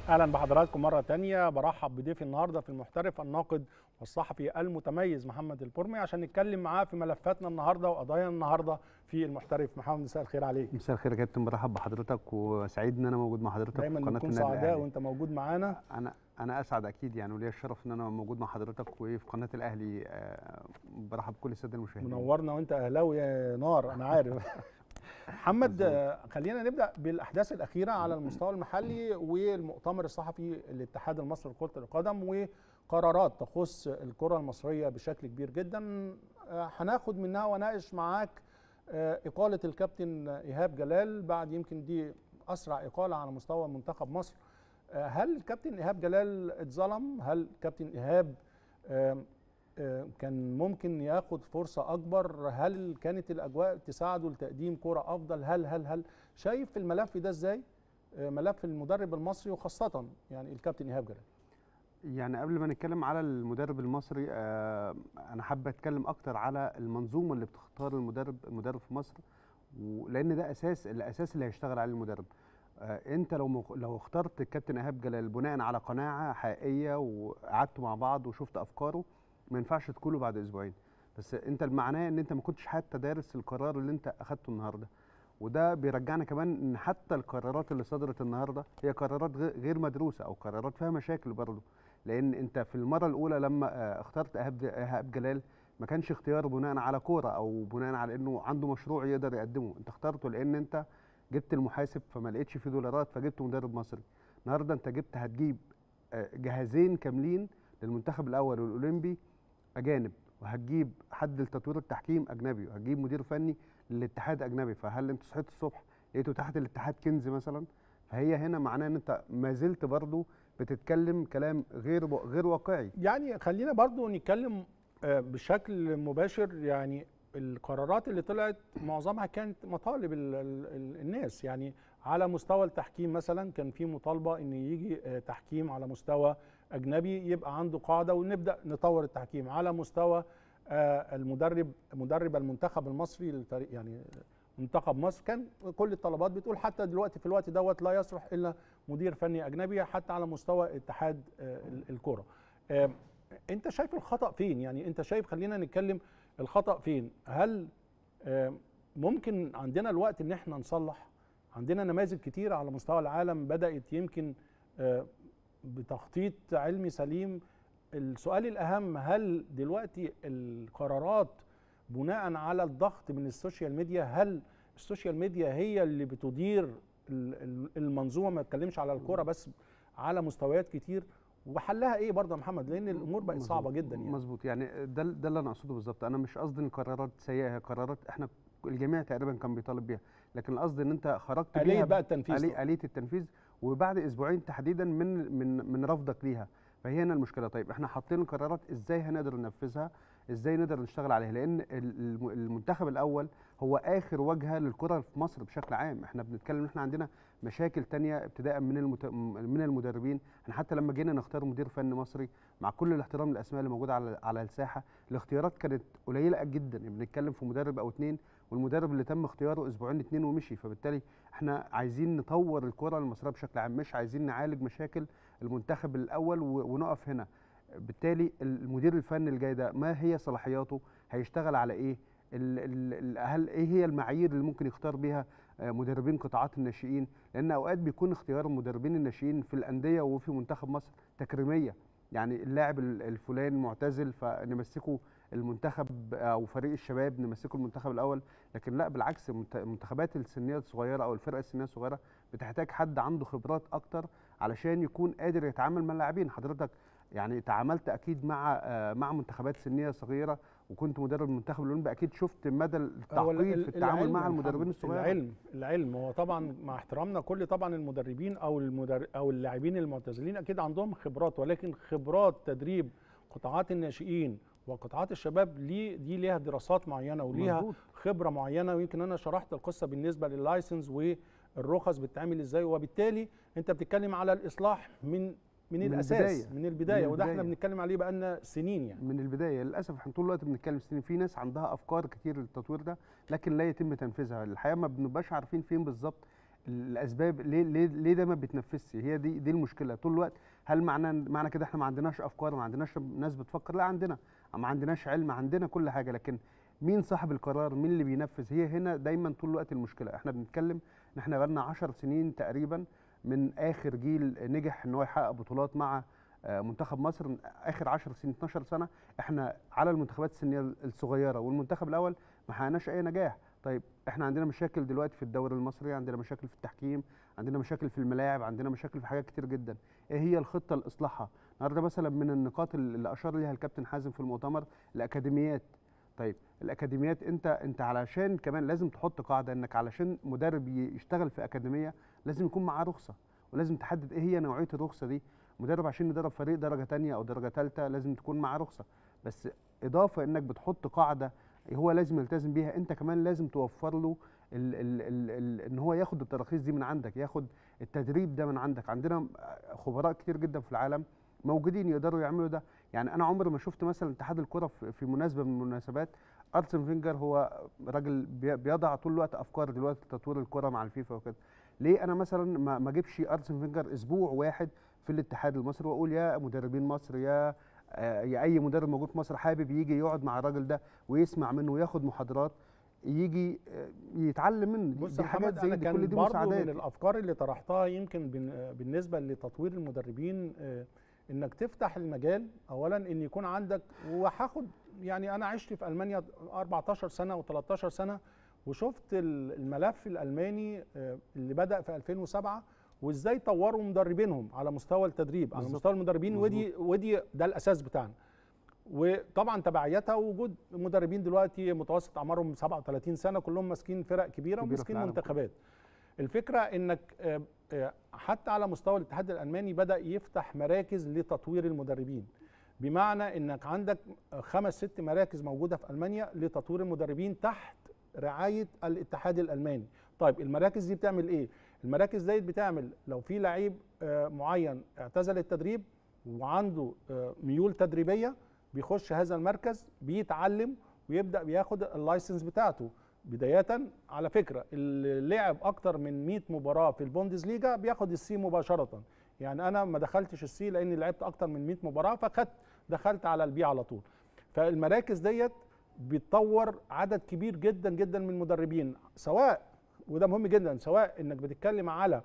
اهلا بحضراتكم مره تانية برحب بضيفي النهارده في المحترف الناقد والصحفي المتميز محمد البرمي عشان نتكلم معاه في ملفاتنا النهارده وقضايا النهارده في المحترف محمد مساء الخير عليك مساء الخير يا كابتن برحب بحضرتك وسعيد ان انا موجود مع حضرتك دايما في قناه بنكون النادي سعداء الاهلي وانت موجود معانا انا انا اسعد اكيد يعني وليا الشرف ان انا موجود مع حضرتك وفي قناه الاهلي آه، برحب بكل الساده المشاهدين منورنا وانت اهلاوي يا نار انا عارف محمد آه، خلينا نبدا بالاحداث الاخيره على المستوى المحلي والمؤتمر الصحفي الاتحاد المصري لكره القدم وقرارات تخص الكره المصريه بشكل كبير جدا آه، هناخد منها وناقش معاك آه، اقاله الكابتن ايهاب جلال بعد يمكن دي اسرع اقاله على مستوى منتخب مصر آه، هل الكابتن ايهاب جلال اتظلم هل كابتن ايهاب آم، آه، كان ممكن ياخد فرصة أكبر هل كانت الأجواء تساعده لتقديم كرة أفضل هل هل هل شايف الملف ده إزاي آه، ملف المدرب المصري وخاصة يعني الكابتن إيهاب جلال يعني قبل ما نتكلم على المدرب المصري آه، انا حابب اتكلم اكتر على المنظومه اللي بتختار المدرب المدرب في مصر ولان ده اساس الاساس اللي هيشتغل عليه المدرب آه، انت لو مخ... لو اخترت الكابتن ايهاب جلال بناء على قناعه حقيقيه وقعدتوا مع بعض وشفت افكاره ما ينفعش تقوله بعد اسبوعين بس انت المعناه ان انت ما كنتش حتى دارس القرار اللي انت اخدته النهارده وده بيرجعنا كمان ان حتى القرارات اللي صدرت النهارده هي قرارات غ- غير مدروسه او قرارات فيها مشاكل برضه لان انت في المره الاولى لما آه، اخترت ايهاب ايهاب جلال ما كانش اختيار بناء على كوره او بناء على انه عنده مشروع يقدر يقدمه انت اخترته لان انت جبت المحاسب فما لقيتش فيه دولارات فجبت مدرب مصري النهارده انت جبت هتجيب آه، جهازين كاملين للمنتخب الاول والاولمبي اجانب وهتجيب حد لتطوير التحكيم اجنبي وهتجيب مدير فني للاتحاد اجنبي فهل انت صحيت الصبح لقيته تحت الاتحاد كنز مثلا فهي هنا معناه ان انت ما زلت برضه بتتكلم كلام غير غير واقعي يعني خلينا برضو نتكلم آه، بشكل مباشر يعني القرارات اللي طلعت معظمها كانت مطالب ال ال ال الناس يعني على مستوى التحكيم مثلا كان في مطالبه ان يجي آه، تحكيم على مستوى اجنبي يبقى عنده قاعده ونبدا نطور التحكيم على مستوى آه، المدرب مدرب المنتخب المصري للفريق يعني منتخب مصر كان كل الطلبات بتقول حتى دلوقتي في الوقت دوت لا يصلح الا مدير فني اجنبي حتى على مستوى اتحاد آه، ال- الكره آه، انت شايف الخطا فين يعني انت شايف خلينا نتكلم الخطا فين هل آه، ممكن عندنا الوقت ان احنا نصلح عندنا نماذج كتيرة على مستوى العالم بدأت يمكن آه، بتخطيط علمي سليم السؤال الأهم هل دلوقتي القرارات بناء على الضغط من السوشيال ميديا هل السوشيال ميديا هي اللي بتدير ال- ال- المنظومة ما اتكلمش على الكرة بس على مستويات كتير وحلها ايه برضه يا محمد لان الامور بقت صعبه جدا يعني مظبوط يعني ده ده اللي انا اقصده بالظبط انا مش قصدي ان قرارات سيئه هي قرارات احنا الجميع تقريبا كان بيطالب بيها لكن القصد ان انت خرجت آلية بيها بقى التنفيذ آلية, طبعاً. آلية التنفيذ وبعد اسبوعين تحديدا من من من رفضك ليها فهي هنا المشكله طيب احنا حاطين قرارات ازاي هنقدر ننفذها ازاي نقدر نشتغل عليها لان ال- الم- المنتخب الاول هو اخر واجهه للكره في مصر بشكل عام احنا بنتكلم ان احنا عندنا مشاكل تانية ابتداء من المت... من المدربين احنا حتى لما جينا نختار مدير فني مصري مع كل الاحترام للاسماء اللي موجوده على على الساحه الاختيارات كانت قليله جدا يعني بنتكلم في مدرب او اتنين والمدرب اللي تم اختياره اسبوعين اتنين ومشي فبالتالي احنا عايزين نطور الكره المصريه بشكل عام مش عايزين نعالج مشاكل المنتخب الاول و- ونقف هنا بالتالي المدير الفني الجاي ده ما هي صلاحياته هيشتغل على ايه ال- ال- ال- هل ايه هي المعايير اللي ممكن يختار بيها آه، مدربين قطاعات الناشئين لان اوقات بيكون اختيار المدربين الناشئين في الانديه وفي منتخب مصر تكريميه يعني اللاعب ال- الفلاني معتزل فنمسكه المنتخب او فريق الشباب نمسكه المنتخب الاول لكن لا بالعكس المنت- المنتخبات السنيه الصغيره او الفرقه السنيه الصغيره بتحتاج حد عنده خبرات اكتر علشان يكون قادر يتعامل مع اللاعبين حضرتك يعني تعاملت اكيد مع آه، مع منتخبات سنيه صغيره وكنت مدرب المنتخب الاولمبي اكيد شفت مدى هو ال- التعقيد ال- في التعامل العلم مع يا المدربين محمد، الصغيره العلم العلم هو طبعا مع احترامنا كل طبعا المدربين او المدر او اللاعبين المعتزلين اكيد عندهم خبرات ولكن خبرات تدريب قطاعات الناشئين وقطاعات الشباب ليه دي ليها دراسات معينه وليها مظبوط. خبره معينه ويمكن انا شرحت القصه بالنسبه لللايسنس والرخص بتتعمل ازاي وبالتالي انت بتتكلم على الاصلاح من من, من الاساس البداية. من البدايه من وده احنا البداية. بنتكلم عليه بقالنا سنين يعني من البدايه للاسف احنا طول الوقت بنتكلم سنين في ناس عندها افكار كتير للتطوير ده لكن لا يتم تنفيذها الحقيقه ما بنبقاش عارفين فين بالظبط الاسباب ليه ليه ليه ده ما بيتنفذش هي دي دي المشكله طول الوقت هل معنى معنى كده احنا ما عندناش افكار ما عندناش ناس بتفكر لا عندنا ما عندناش علم عندنا كل حاجه لكن مين صاحب القرار مين اللي بينفذ هي هنا دايما طول الوقت المشكله احنا بنتكلم ان احنا بقالنا 10 سنين تقريبا من اخر جيل نجح ان هو يحقق بطولات مع آه، منتخب مصر من اخر 10 سنين 12 سنه احنا على المنتخبات السنيه الصغيره والمنتخب الاول ما حققناش اي نجاح طيب احنا عندنا مشاكل دلوقتي في الدوري المصري عندنا مشاكل في التحكيم عندنا مشاكل في الملاعب عندنا مشاكل في حاجات كتير جدا ايه هي الخطه لاصلاحها النهارده مثلا من النقاط اللي اشار ليها الكابتن حازم في المؤتمر الاكاديميات طيب الاكاديميات انت انت علشان كمان لازم تحط قاعده انك علشان مدرب يشتغل في اكاديميه لازم يكون معاه رخصه ولازم تحدد ايه هي نوعيه الرخصه دي مدرب عشان يدرب فريق درجه تانية او درجه ثالثه لازم تكون معاه رخصه بس اضافه انك بتحط قاعده هو لازم يلتزم بيها انت كمان لازم توفر له ال ال ال ال ان هو ياخد التراخيص دي من عندك ياخد التدريب ده من عندك عندنا خبراء كتير جدا في العالم موجودين يقدروا يعملوا ده يعني انا عمري ما شفت مثلا اتحاد الكره في في مناسبه من المناسبات ارسن فينجر هو راجل بي- بيضع طول الوقت افكار دلوقتي تطوير الكره مع الفيفا وكده ليه انا مثلا ما ما اجيبش ارسن فينجر اسبوع واحد في الاتحاد المصري واقول يا مدربين مصر يا آه، يا اي مدرب موجود في مصر حابب يجي يقعد مع الراجل ده ويسمع منه وياخد محاضرات يجي آه، يتعلم منه دي- بص دي يا حاجات محمد زي انا دي كان كل دي برضو مساعدات من الافكار اللي طرحتها يمكن بن- بالنسبه لتطوير المدربين آه، انك تفتح المجال اولا ان يكون عندك وهاخد يعني انا عشت في المانيا 14 سنه و13 سنه وشفت ال- الملف الالماني آه، اللي بدا في 2007 وازاي طوروا مدربينهم على مستوى التدريب على بالظبط. مستوى المدربين ودي ودي ده الاساس بتاعنا وطبعا تبعيتها وجود مدربين دلوقتي متوسط اعمارهم 37 سنه كلهم ماسكين فرق كبيره في وماسكين العالم كله. منتخبات الفكره انك آه، آه، حتى على مستوى الاتحاد الالماني بدا يفتح مراكز لتطوير المدربين بمعنى انك عندك خمس ست مراكز موجوده في المانيا لتطوير المدربين تحت رعايه الاتحاد الالماني طيب المراكز دي بتعمل ايه المراكز ديت بتعمل لو في لعيب آه، معين اعتزل التدريب وعنده آه، ميول تدريبيه بيخش هذا المركز بيتعلم ويبدا بياخد اللايسنس بتاعته بدايه على فكره اللي لعب اكتر من 100 مباراه في البوندسليجا بياخد السي مباشره يعني انا ما دخلتش السي لاني لعبت اكتر من 100 مباراه فخدت دخلت على البي على طول فالمراكز ديت بتطور عدد كبير جدا جدا من المدربين سواء وده مهم جدا سواء انك بتتكلم على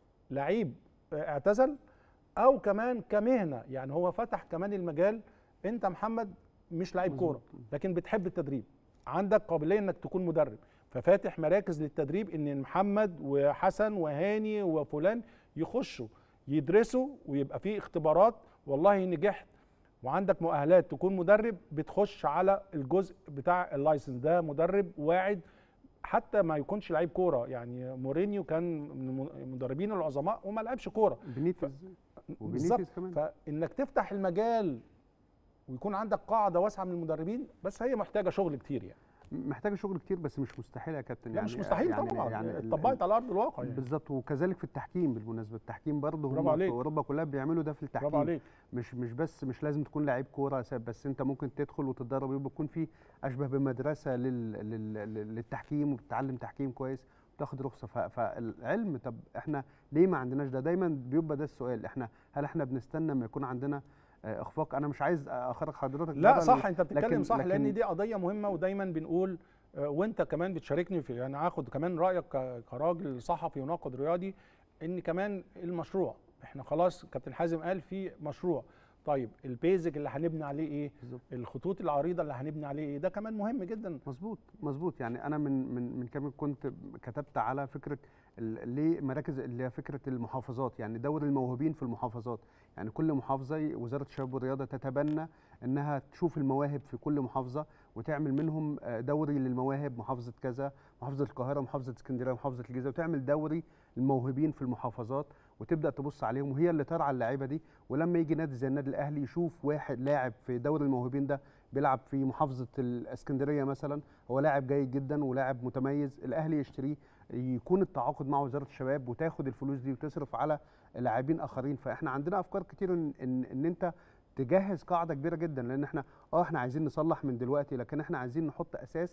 لعيب آه، اعتزل او كمان كمهنه يعني هو فتح كمان المجال انت محمد مش لعيب مظبوط. كوره لكن بتحب التدريب عندك قابليه انك تكون مدرب ففاتح مراكز للتدريب ان محمد وحسن وهاني وفلان يخشوا يدرسوا ويبقى في اختبارات والله نجحت وعندك مؤهلات تكون مدرب بتخش على الجزء بتاع اللايسنس ده مدرب واعد حتى ما يكونش لعيب كوره يعني مورينيو كان من المدربين العظماء وما لعبش كوره بنيتز بالظبط وبنيتز كمان فانك تفتح المجال ويكون عندك قاعده واسعه من المدربين بس هي محتاجه شغل كتير يعني محتاجه شغل كتير بس مش مستحيل يا كابتن لا مش مستحيل يعني طبعا يعني يعني ال- اتطبقت على ارض الواقع يعني بالظبط وكذلك في التحكيم بالمناسبه التحكيم برضه برافو هم في عليك. اوروبا كلها بيعملوا ده في برافو التحكيم عليك مش مش بس مش لازم تكون لعيب كوره س- بس انت ممكن تدخل وتتدرب يبقى يكون في اشبه بمدرسه لل لل لل- للتحكيم وبتتعلم تحكيم كويس وتاخد رخصه ف- فالعلم طب احنا ليه ما عندناش ده دايما بيبقى ده السؤال احنا هل احنا بنستنى ما يكون عندنا آه، اخفاق انا مش عايز اخرج حضرتك لا بره صح ال- انت بتتكلم لكن- صح لان لكن- دي قضيه مهمه ودايما بنقول آه، وانت كمان بتشاركني في يعني هاخد كمان رايك ك- كراجل صحفي وناقد رياضي ان كمان المشروع احنا خلاص كابتن حازم قال في مشروع طيب البيزك اللي هنبني عليه ايه بالظبط. الخطوط العريضه اللي هنبني عليه ايه ده كمان مهم جدا مظبوط مظبوط يعني انا من من من كام يوم كنت كتبت على فكره ال- ليه مراكز اللي هي فكره المحافظات يعني دور الموهوبين في المحافظات يعني كل محافظه وزاره الشباب والرياضه تتبنى انها تشوف المواهب في كل محافظه وتعمل منهم آه، دوري للمواهب محافظه كذا محافظه القاهره محافظه اسكندريه محافظه الجيزه وتعمل دوري الموهوبين في المحافظات وتبدا تبص عليهم وهي اللي ترعى اللعيبه دي ولما يجي نادي زي النادي الاهلي يشوف واحد لاعب في دوري الموهوبين ده بيلعب في محافظه الاسكندريه مثلا هو لاعب جيد جدا ولاعب متميز الاهلي يشتريه يكون التعاقد مع وزاره الشباب وتاخد الفلوس دي وتصرف على لاعبين اخرين فاحنا عندنا افكار كتير ان ان, إن انت تجهز قاعده كبيره جدا لان احنا اه احنا عايزين نصلح من دلوقتي لكن احنا عايزين نحط اساس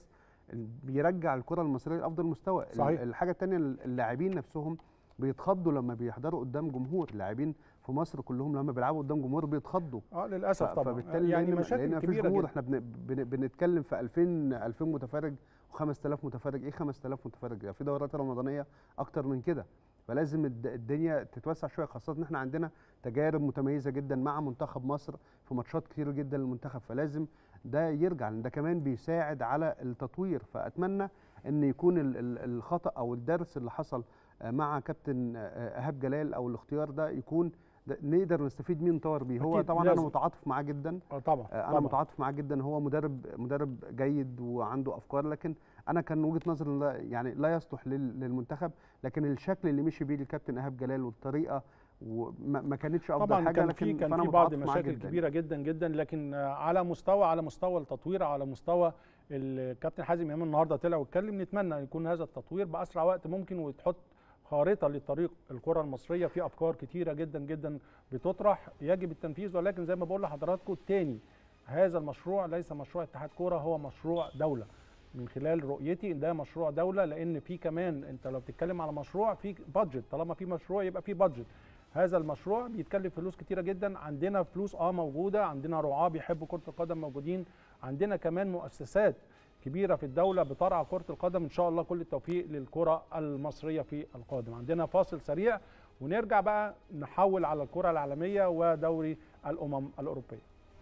بيرجع الكره المصريه لافضل مستوى ال- صحيح. الحاجه الثانيه اللاعبين نفسهم بيتخضوا لما بيحضروا قدام جمهور اللاعبين في مصر كلهم لما بيلعبوا قدام جمهور بيتخضوا اه للاسف ف- طبعا فبالتالي يعني لأن- مشاكل لان مفيش كبيره جمهور جدا احنا بن بن بنتكلم في 2000 2000 متفرج و5000 متفرج ايه 5000 متفرج يعني في دورات رمضانيه اكتر من كده فلازم الد- الدنيا تتوسع شويه خاصه ان احنا عندنا تجارب متميزه جدا مع منتخب مصر في ماتشات كتير جدا للمنتخب فلازم ده يرجع لان ده كمان بيساعد على التطوير فاتمنى ان يكون ال- ال- الخطا او الدرس اللي حصل آه، مع كابتن آه، ايهاب جلال او الاختيار ده يكون ده نقدر نستفيد منه نطور بيه هو أكيد، طبعا انا لازم. متعاطف معاه جدا اه طبعا آه، انا طبعا. متعاطف معاه جدا هو مدرب مدرب جيد وعنده افكار لكن انا كان وجهه نظري لا يعني لا يصلح لل- للمنتخب لكن الشكل اللي مشي بيه الكابتن ايهاب جلال والطريقه وما ما كانتش افضل طبعا حاجه كان لكن في كان فأنا في بعض متعاطف معاه المشاكل جداً. كبيره جدا جدا لكن آه، على مستوى على مستوى التطوير على مستوى الكابتن حازم امام النهارده طلع واتكلم نتمنى يكون هذا التطوير باسرع وقت ممكن وتحط خارطه لطريق الكره المصريه في افكار كتيره جدا جدا بتطرح يجب التنفيذ ولكن زي ما بقول لحضراتكم تاني هذا المشروع ليس مشروع اتحاد كوره هو مشروع دوله من خلال رؤيتي ده مشروع دوله لان في كمان انت لو بتتكلم على مشروع في بادجت طالما في مشروع يبقى في بادجت هذا المشروع بيتكلف فلوس كتيره جدا عندنا فلوس اه موجوده عندنا رعاه بيحبوا كره القدم موجودين عندنا كمان مؤسسات كبيره في الدوله بترعى كره القدم ان شاء الله كل التوفيق للكره المصريه في القادم عندنا فاصل سريع ونرجع بقى نحول على الكره العالميه ودوري الامم الاوروبيه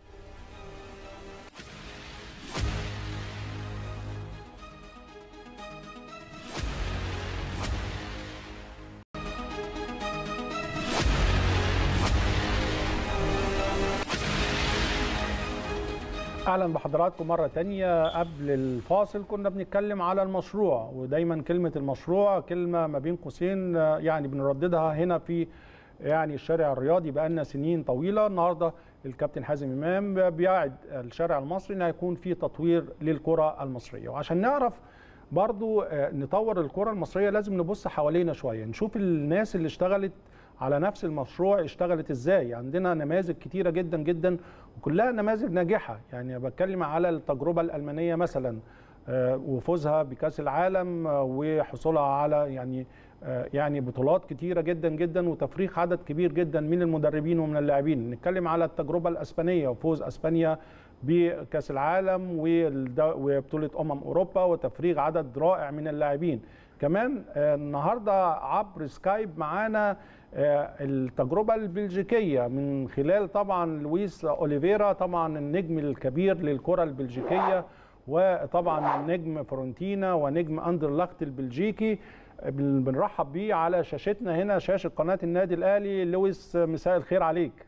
اهلا بحضراتكم مره تانية قبل الفاصل كنا بنتكلم على المشروع ودايما كلمه المشروع كلمه ما بين قوسين آه، يعني بنرددها هنا في يعني الشارع الرياضي بقالنا سنين طويله النهارده الكابتن حازم امام بيعد الشارع المصري ان هيكون في تطوير للكره المصريه وعشان نعرف برضو آه، نطور الكره المصريه لازم نبص حوالينا شويه نشوف الناس اللي اشتغلت على نفس المشروع اشتغلت ازاي عندنا نماذج كتيره جدا جدا وكلها نماذج ناجحه يعني بتكلم على التجربه الالمانيه مثلا آه، وفوزها بكاس العالم آه، وحصولها على يعني آه، يعني بطولات كتيره جدا جدا وتفريغ عدد كبير جدا من المدربين ومن اللاعبين نتكلم على التجربه الاسبانيه وفوز اسبانيا بكاس العالم والد- وبطوله امم اوروبا وتفريغ عدد رائع من اللاعبين كمان آه، النهارده عبر سكايب معانا آه، التجربه البلجيكيه من خلال طبعا لويس اوليفيرا طبعا النجم الكبير للكره البلجيكيه وطبعا النجم فرونتينا ونجم اندرلخت البلجيكي بن- بنرحب بيه على شاشتنا هنا شاشه قناه النادي الاهلي لويس مساء الخير عليك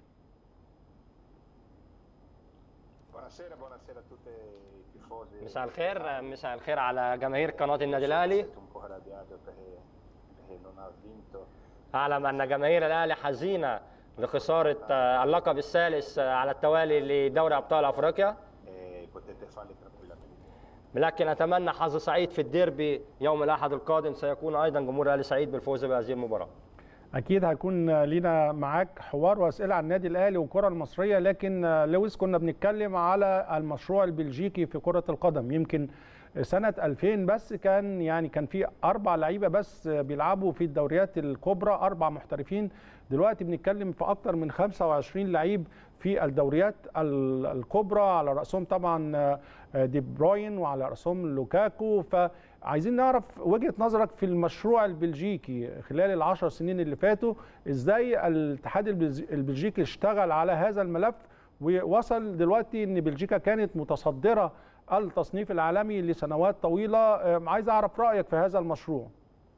Buonasera, buonasera a tutti i tifosi. مساء الخير مساء الخير على جماهير قناة النادي الأهلي Siete un po' arrabbiato perché, perché non ha vinto. أعلم أن جماهير الأهلي حزينة لخسارة آه، اللقب الثالث آه، على التوالي لدوري أبطال أفريقيا E potete farli tranquillamente. لكن أتمنى حظ سعيد في الديربي يوم الأحد القادم سيكون أيضا جمهور الأهلي سعيد بالفوز بهذه المباراة اكيد هيكون لينا معاك حوار واسئله عن النادي الاهلي والكره المصريه لكن لويس كنا بنتكلم على المشروع البلجيكي في كره القدم يمكن سنه 2000 بس كان يعني كان في اربع لعيبه بس بيلعبوا في الدوريات الكبرى اربع محترفين دلوقتي بنتكلم في اكتر من 25 لعيب في الدوريات ال- الكبرى على راسهم طبعا دي بروين وعلى راسهم لوكاكو فعايزين نعرف وجهه نظرك في المشروع البلجيكي خلال العشر سنين اللي فاتوا ازاي الاتحاد البلز- البلجيكي اشتغل على هذا الملف ووصل دلوقتي ان بلجيكا كانت متصدره التصنيف العالمي لسنوات طويله أم، عايز اعرف رايك في هذا المشروع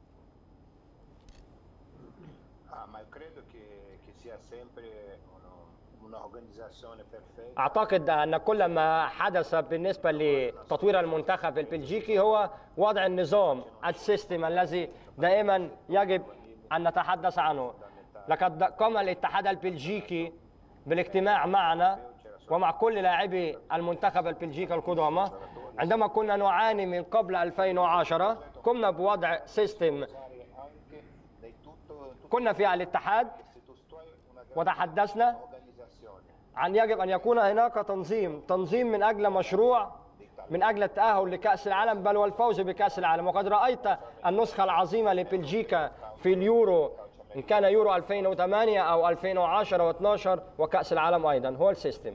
Ah, ma io credo che, che sia sempre uno- un'organizzazione perfetta. أعتقد أن كل ما حدث بالنسبة لتطوير المنتخب البلجيكي هو وضع النظام السيستم الذي دائما يجب أن نتحدث عنه لقد قام الاتحاد البلجيكي بالاجتماع معنا ومع كل لاعبي المنتخب البلجيكي القدامى عندما كنا نعاني من قبل 2010 قمنا بوضع سيستم Anche dai tutto, tutto كنا في الاتحاد se tu stuoi una grande وتحدثنا organizzazione عن يجب أن يكون هناك تنظيم تنظيم من أجل مشروع dei talenti من اجل التاهل لكاس العالم بل والفوز بكاس العالم وقد رايت النسخه العظيمه لبلجيكا في اليورو ان كان يورو 2008 او 2010 و12 وكاس العالم ايضا هو السيستم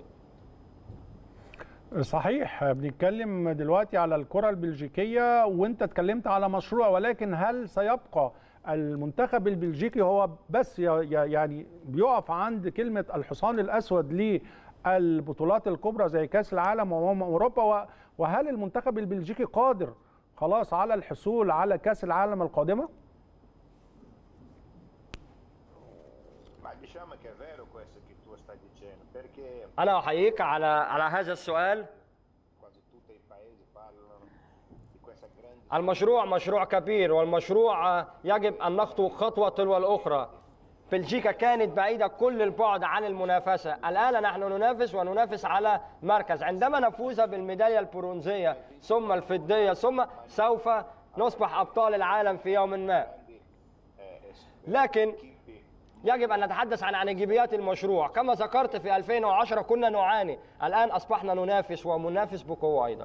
صحيح بنتكلم دلوقتي على الكرة البلجيكية وانت اتكلمت على مشروع ولكن هل سيبقى المنتخب البلجيكي هو بس ي- ي- يعني بيقف عند كلمة الحصان الأسود للبطولات الكبرى زي كأس العالم وأمم أوروبا و- وهل المنتخب البلجيكي قادر خلاص على الحصول على كأس العالم القادمة؟ Ma diciamo che è vero questo che tu stai dicendo, perché انا احييك على على هذا السؤال quasi tutti i paesi parlano di questa grande المشروع مشروع كبير والمشروع آه، يجب ان نخطو خطوه تلو الاخرى بلجيكا كانت بعيده كل البعد عن المنافسه الان نحن ننافس وننافس على مركز عندما نفوز بالميداليه البرونزيه ثم الفضيه ثم سوف نصبح ابطال العالم في يوم ما لكن يجب ان نتحدث عن عن ايجابيات المشروع كما ذكرت في 2010 كنا نعاني الان اصبحنا ننافس ومنافس بقوه ايضا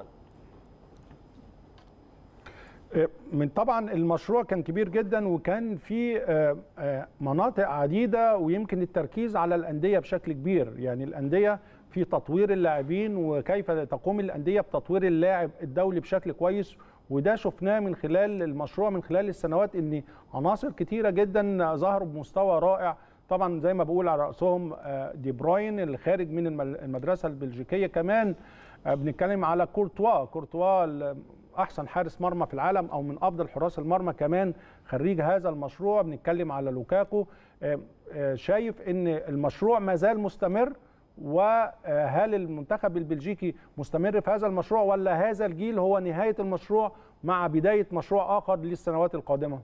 من طبعا المشروع كان كبير جدا وكان في آه، آه، مناطق عديده ويمكن التركيز على الانديه بشكل كبير يعني الانديه في تطوير اللاعبين وكيف تقوم الانديه بتطوير اللاعب الدولي بشكل كويس وده شفناه من خلال المشروع من خلال السنوات ان عناصر كتيره جدا ظهروا بمستوى رائع طبعا زي ما بقول على راسهم آه، دي بروين اللي خارج من الم- المدرسه البلجيكيه كمان آه، بنتكلم على كورتوا كورتوا ال- احسن حارس مرمى في العالم او من افضل حراس المرمى كمان خريج هذا المشروع بنتكلم على لوكاكو آه، آه، شايف ان المشروع ما زال مستمر وهل المنتخب البلجيكي مستمر في هذا المشروع ولا هذا الجيل هو نهايه المشروع مع بدايه مشروع اخر للسنوات القادمه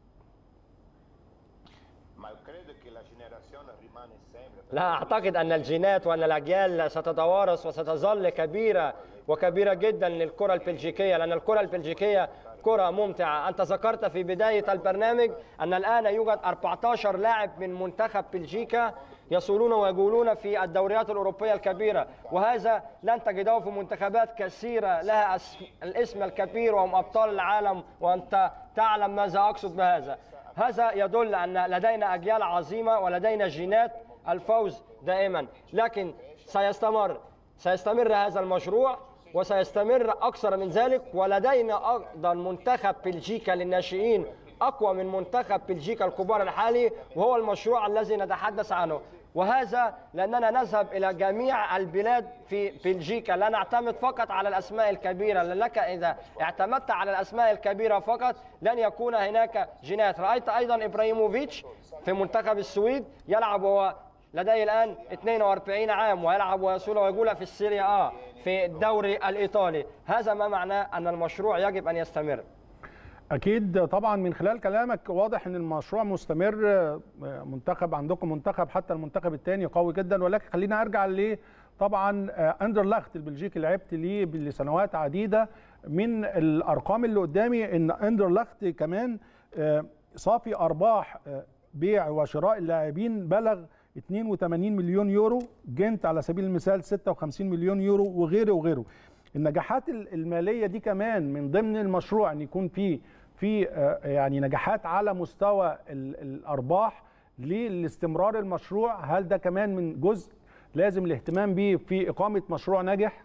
ma io credo che la generazione rimane sempre لا اعتقد ان الجينات وان الاجيال ستتوارث وستظل كبيره وكبيره جدا للكره البلجيكيه لان الكره البلجيكيه كره ممتعه انت ذكرت في بدايه البرنامج ان الان يوجد 14 لاعب من منتخب بلجيكا يصولون ويجولون في الدوريات الاوروبيه الكبيره وهذا لن تجده في منتخبات كثيره لها اسم الاسم الكبير وهم ابطال العالم وانت تعلم ماذا اقصد بهذا هذا يدل ان لدينا اجيال عظيمه ولدينا جينات الفوز دائما لكن سيستمر سيستمر هذا المشروع وسيستمر اكثر من ذلك ولدينا ايضا منتخب بلجيكا للناشئين اقوى من منتخب بلجيكا الكبار الحالي وهو المشروع الذي نتحدث عنه وهذا لاننا نذهب الى جميع البلاد في بلجيكا لا نعتمد فقط على الاسماء الكبيره لانك اذا اعتمدت على الاسماء الكبيره فقط لن يكون هناك جينات رايت ايضا ابراهيموفيتش في منتخب السويد يلعب وهو لديه الان 42 عام ويلعب ويصول ويقول في السيريا اه في الدوري الايطالي هذا ما معناه ان المشروع يجب ان يستمر اكيد طبعا من خلال كلامك واضح ان المشروع مستمر منتخب عندكم منتخب حتى المنتخب الثاني قوي جدا ولكن خلينا ارجع ل طبعا اندرلخت البلجيكي لعبت ليه لسنوات عديده من الارقام اللي قدامي ان اندرلخت كمان صافي ارباح بيع وشراء اللاعبين بلغ 82 مليون يورو جنت على سبيل المثال 56 مليون يورو وغيره وغيره النجاحات الماليه دي كمان من ضمن المشروع ان يكون في في يعني نجاحات على مستوى الارباح لاستمرار المشروع هل ده كمان من جزء لازم الاهتمام به في اقامه مشروع ناجح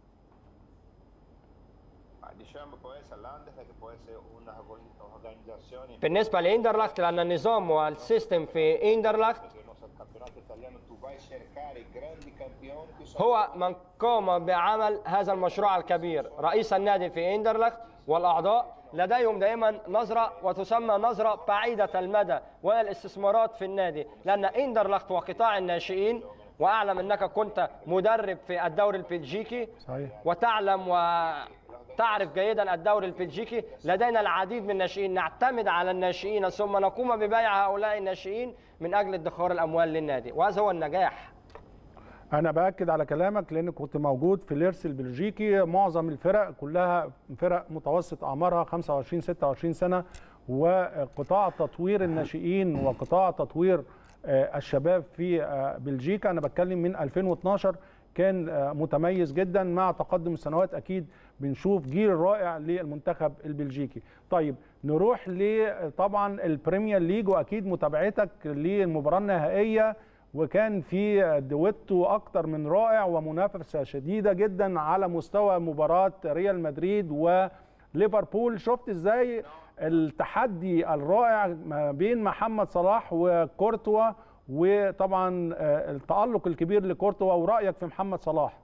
diciamo può essere l'Anderlecht può essere un'organizzazione بالنسبه لاندرلخت لان النظام والسيستم في اندرلخت il nostro campionato italiano tu vai a cercare i grandi campioni che sono هو من قام بعمل هذا المشروع الكبير رئيس النادي في اندرلخت والاعضاء لديهم دائما نظرة وتسمى نظرة بعيدة المدى وهي الاستثمارات في النادي لأن إندرلخت وقطاع الناشئين وأعلم أنك كنت مدرب في الدوري البلجيكي صحيح. وتعلم وتعرف جيدا الدوري البلجيكي لدينا العديد من الناشئين نعتمد على الناشئين ثم نقوم ببيع هؤلاء الناشئين من أجل ادخار الأموال للنادي وهذا هو النجاح انا باكد على كلامك لان كنت موجود في اليرس البلجيكي معظم الفرق كلها فرق متوسط اعمارها 25 26 سنه وقطاع تطوير الناشئين وقطاع تطوير الشباب في بلجيكا انا بتكلم من 2012 كان آه، متميز جدا مع تقدم السنوات اكيد بنشوف جيل رائع للمنتخب البلجيكي طيب نروح ل طبعا البريمير ليج واكيد متابعتك للمباراه النهائيه وكان في دويتو اكتر من رائع ومنافسه شديده جدا على مستوى مباراه ريال مدريد وليفربول شفت ازاي التحدي الرائع ما بين محمد صلاح وكورتوا وطبعا آه، التالق الكبير لكورتوا ورايك في محمد صلاح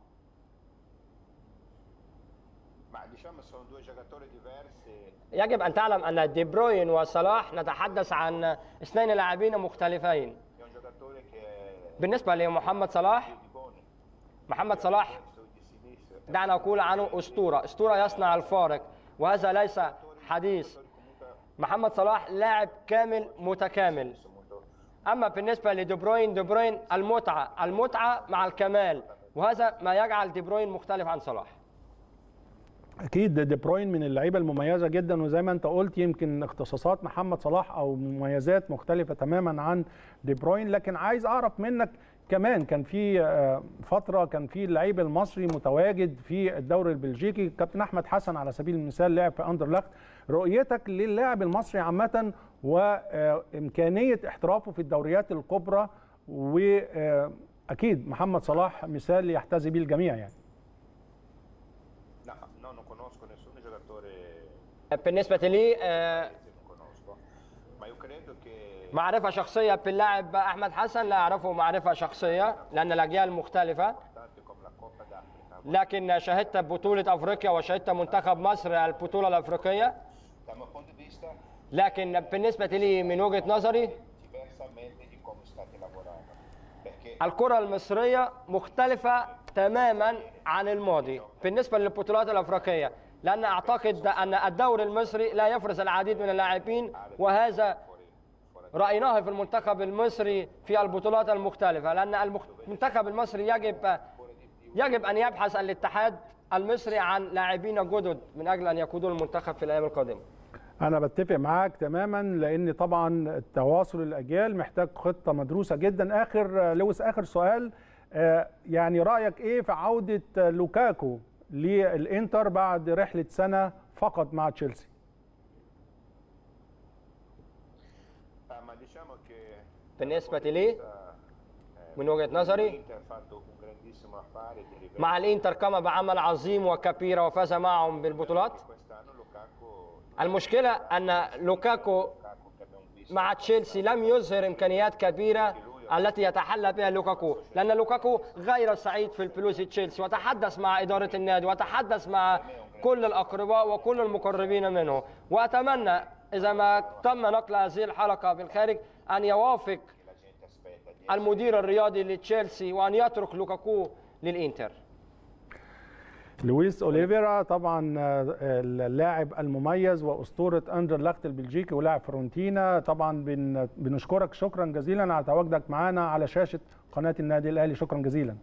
Ma diciamo sono due giocatori diversi. يجب ان تعلم ان دي بروين وصلاح نتحدث عن اثنين لاعبين مختلفين È un giocatore che è بالنسبه لمحمد صلاح di buoni, محمد صلاح su di sinistra. دعنا نقول عنه اسطوره اسطوره يصنع الفارق وهذا ليس حديث محمد صلاح لاعب كامل متكامل اما بالنسبه لدي بروين دي بروين المتعه المتعه مع الكمال وهذا ما يجعل دي بروين مختلف عن صلاح اكيد دي بروين من اللعيبه المميزه جدا وزي ما انت قلت يمكن اختصاصات محمد صلاح او مميزات مختلفه تماما عن دي بروين لكن عايز اعرف منك كمان كان في آه، فتره كان في اللعيب المصري متواجد في الدوري البلجيكي كابتن احمد حسن على سبيل المثال لعب في اندرلخت رؤيتك للاعب المصري عامه وامكانيه احترافه في الدوريات الكبرى واكيد محمد صلاح مثال يحتذي به الجميع يعني No, no, non conosco nessun giocatore بالنسبه لي آه، che non conosco, ma io credo che معرفه شخصيه باللاعب احمد حسن لا اعرفه معرفه شخصيه لان الاجيال مختلفه tanti come la Coppa d'Africa, لكن شهدت بطوله افريقيا وشهدت منتخب مصر البطوله الافريقيه dal mio punto di vista, لكن بالنسبه لي من وجهه نظري diversamente di come state lavorando. Perché الكره المصريه مختلفه تماما عن الماضي بالنسبه للبطولات الافريقيه لان اعتقد ان الدوري المصري لا يفرز العديد من اللاعبين وهذا رايناه في المنتخب المصري في البطولات المختلفه لان المخ- المنتخب المصري يجب يجب ان يبحث الاتحاد المصري عن لاعبين جدد من اجل ان يقودوا المنتخب في الايام القادمه انا بتفق معاك تماما لان طبعا تواصل الاجيال محتاج خطه مدروسه جدا اخر لويس اخر سؤال آه، يعني رايك ايه في عوده لوكاكو للانتر بعد رحله سنه فقط مع تشيلسي ah, ma diciamo che بالنسبه لي eh, من وجهه نظري l'Inter ha fatto un grandissimo affare di rivedere مع الانتر قام بعمل عظيم وكبير وفاز معهم بالبطولات quest'anno Lukaku, المشكله ان لوكاكو Lukaku che abbiamo visto مع تشيلسي لم يظهر امكانيات كبيره التي يتحلى بها لوكاكو لان لوكاكو غير سعيد في الفلوس تشيلسي وتحدث مع اداره النادي وتحدث مع كل الاقرباء وكل المقربين منه واتمنى اذا ما تم نقل هذه الحلقه بالخارج ان يوافق la gente aspetta di المدير الرياضي لتشيلسي وان يترك لوكاكو للانتر لويس اوليفيرا طبعا آه، اللاعب المميز واسطوره اندرلخت البلجيكي ولاعب فرونتينا طبعا بن- بنشكرك شكرا جزيلا على تواجدك معنا على شاشه قناه النادي الاهلي شكرا جزيلا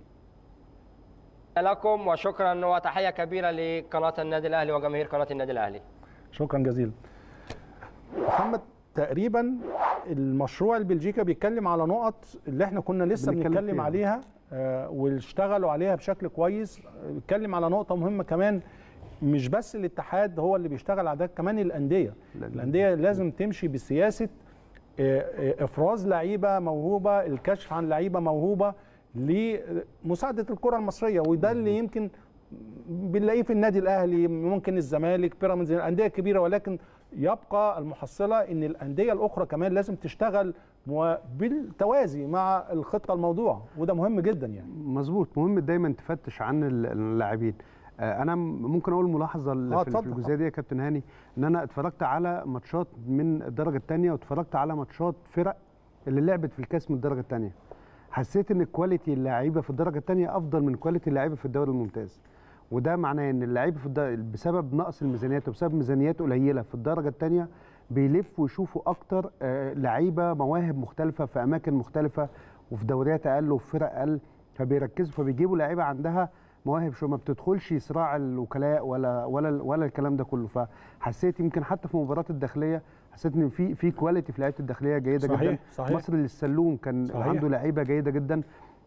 لكم وشكرا وتحيه كبيره لقناه النادي الاهلي وجماهير قناه النادي الاهلي شكرا جزيلا محمد تقريبا المشروع البلجيكا بيتكلم على نقط اللي احنا كنا لسه بنتكلم بنتكلم فيها. عليها آه، واشتغلوا عليها بشكل كويس آه، بيتكلم على نقطة مهمة كمان مش بس الاتحاد هو اللي بيشتغل على ده كمان الأندية الأندية لازم تمشي بسياسة آه، آه، إفراز لعيبة موهوبة الكشف عن لعيبة موهوبة لمساعدة الكرة المصرية وده اللي يمكن بنلاقيه في النادي الاهلي ممكن الزمالك بيراميدز الانديه الكبيره ولكن يبقى المحصله ان الانديه الاخرى كمان لازم تشتغل مو- بالتوازي مع الخطه الموضوع وده مهم جدا يعني مظبوط مهم دايما تفتش عن ال- اللاعبين آه، انا م- ممكن اقول ملاحظه ال- آه، في ال- في اتفضل. الجزئيه دي يا كابتن هاني ان انا اتفرجت على ماتشات من الدرجه الثانيه واتفرجت على ماتشات فرق اللي لعبت في الكاس من الدرجه الثانيه حسيت ان كواليتي اللعيبه في الدرجه الثانيه افضل من كواليتي اللعيبه في الدوري الممتاز وده معناه ان اللعيبه في الدرجة بسبب نقص الميزانيات وبسبب ميزانيات قليله في الدرجه الثانيه بيلفوا يشوفوا اكتر آه، لعيبه مواهب مختلفه في اماكن مختلفه وفي دوريات اقل وفي فرق اقل فبيركزوا فبيجيبوا لعيبه عندها مواهب شو ما بتدخلش صراع الوكلاء ولا ولا ولا الكلام ده كله فحسيت يمكن حتى في مباراه الداخليه حسيت ان في في كواليتي في لعيبه الداخليه جيده صحيح، جدا صحيح. مصر للسلوم كان صحيح. عنده لعيبه جيده جدا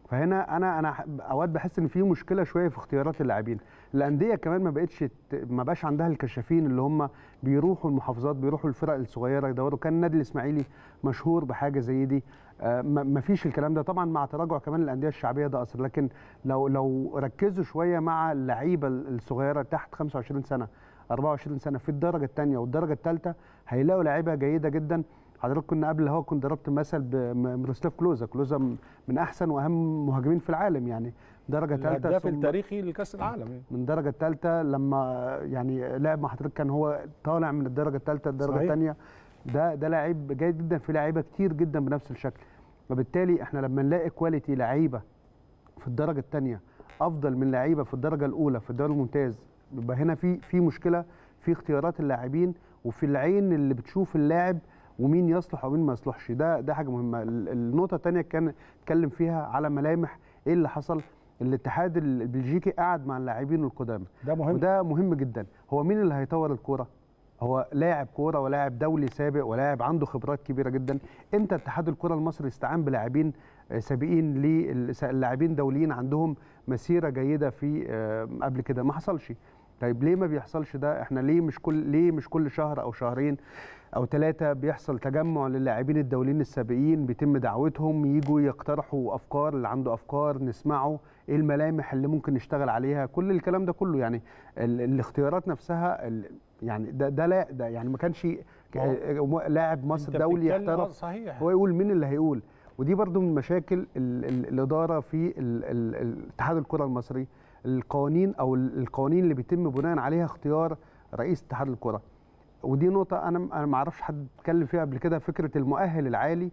فهنا انا انا ح- اوقات بحس ان في مشكله شويه في اختيارات اللاعبين الانديه كمان ما بقتش ت- ما بقاش عندها الكشافين اللي هم بيروحوا المحافظات بيروحوا الفرق الصغيره يدوروا كان النادي الاسماعيلي مشهور بحاجه زي دي آه، ما ما فيش الكلام ده طبعا مع تراجع كمان الانديه الشعبيه ده اثر لكن لو لو ركزوا شويه مع اللعيبه الصغيره تحت 25 سنه 24 سنه في الدرجه الثانيه والدرجه الثالثه هيلاقوا لعيبه جيده جدا حضرتك كنا قبل الهوا كنت ضربت مثل بميروسلاف كلوزا كلوزا م- من احسن واهم مهاجمين في العالم يعني درجه ثالثه الهداف ثم التاريخي لكاس العالم من الدرجه الثالثه لما يعني لعب مع حضرتك كان هو طالع من الدرجه الثالثه الدرجه صحيح. الثانيه ده ده لعيب جيد جدا في لعيبه كتير جدا بنفس الشكل وبالتالي احنا لما نلاقي كواليتي لعيبه في الدرجه الثانيه افضل من لعيبه في الدرجه الاولى في الدوري الممتاز يبقى هنا في في مشكله في اختيارات اللاعبين وفي العين اللي بتشوف اللاعب ومين يصلح ومين ما يصلحش ده ده حاجه مهمه ال- النقطه الثانيه كان اتكلم فيها على ملامح ايه اللي حصل الاتحاد البلجيكي قعد مع اللاعبين القدامى ده مهم وده مهم جدا هو مين اللي هيطور الكوره هو لاعب كوره ولاعب دولي سابق ولاعب عنده خبرات كبيره جدا امتى اتحاد الكره المصري استعان بلاعبين آه، سابقين للاعبين دوليين عندهم مسيره جيده في آه، قبل كده ما حصلش طيب ليه ما بيحصلش ده احنا ليه مش كل ليه مش كل شهر او شهرين او ثلاثه بيحصل تجمع للاعبين الدوليين السابقين بيتم دعوتهم يجوا يقترحوا افكار اللي عنده افكار نسمعه ايه الملامح اللي ممكن نشتغل عليها كل الكلام ده كله يعني ال الاختيارات نفسها ال يعني ده ده لا ده يعني ما كانش ك- لاعب مصر أنت دولي بتتكلم- آه، يحترف صحيح هو يقول مين اللي هيقول ودي برضو من مشاكل ال ال الاداره في ال- ال- ال- اتحاد الكره المصري القوانين او ال- القوانين اللي بيتم بناء عليها اختيار رئيس اتحاد الكره ودي نقطه انا انا ما اعرفش حد اتكلم فيها قبل كده فكره المؤهل العالي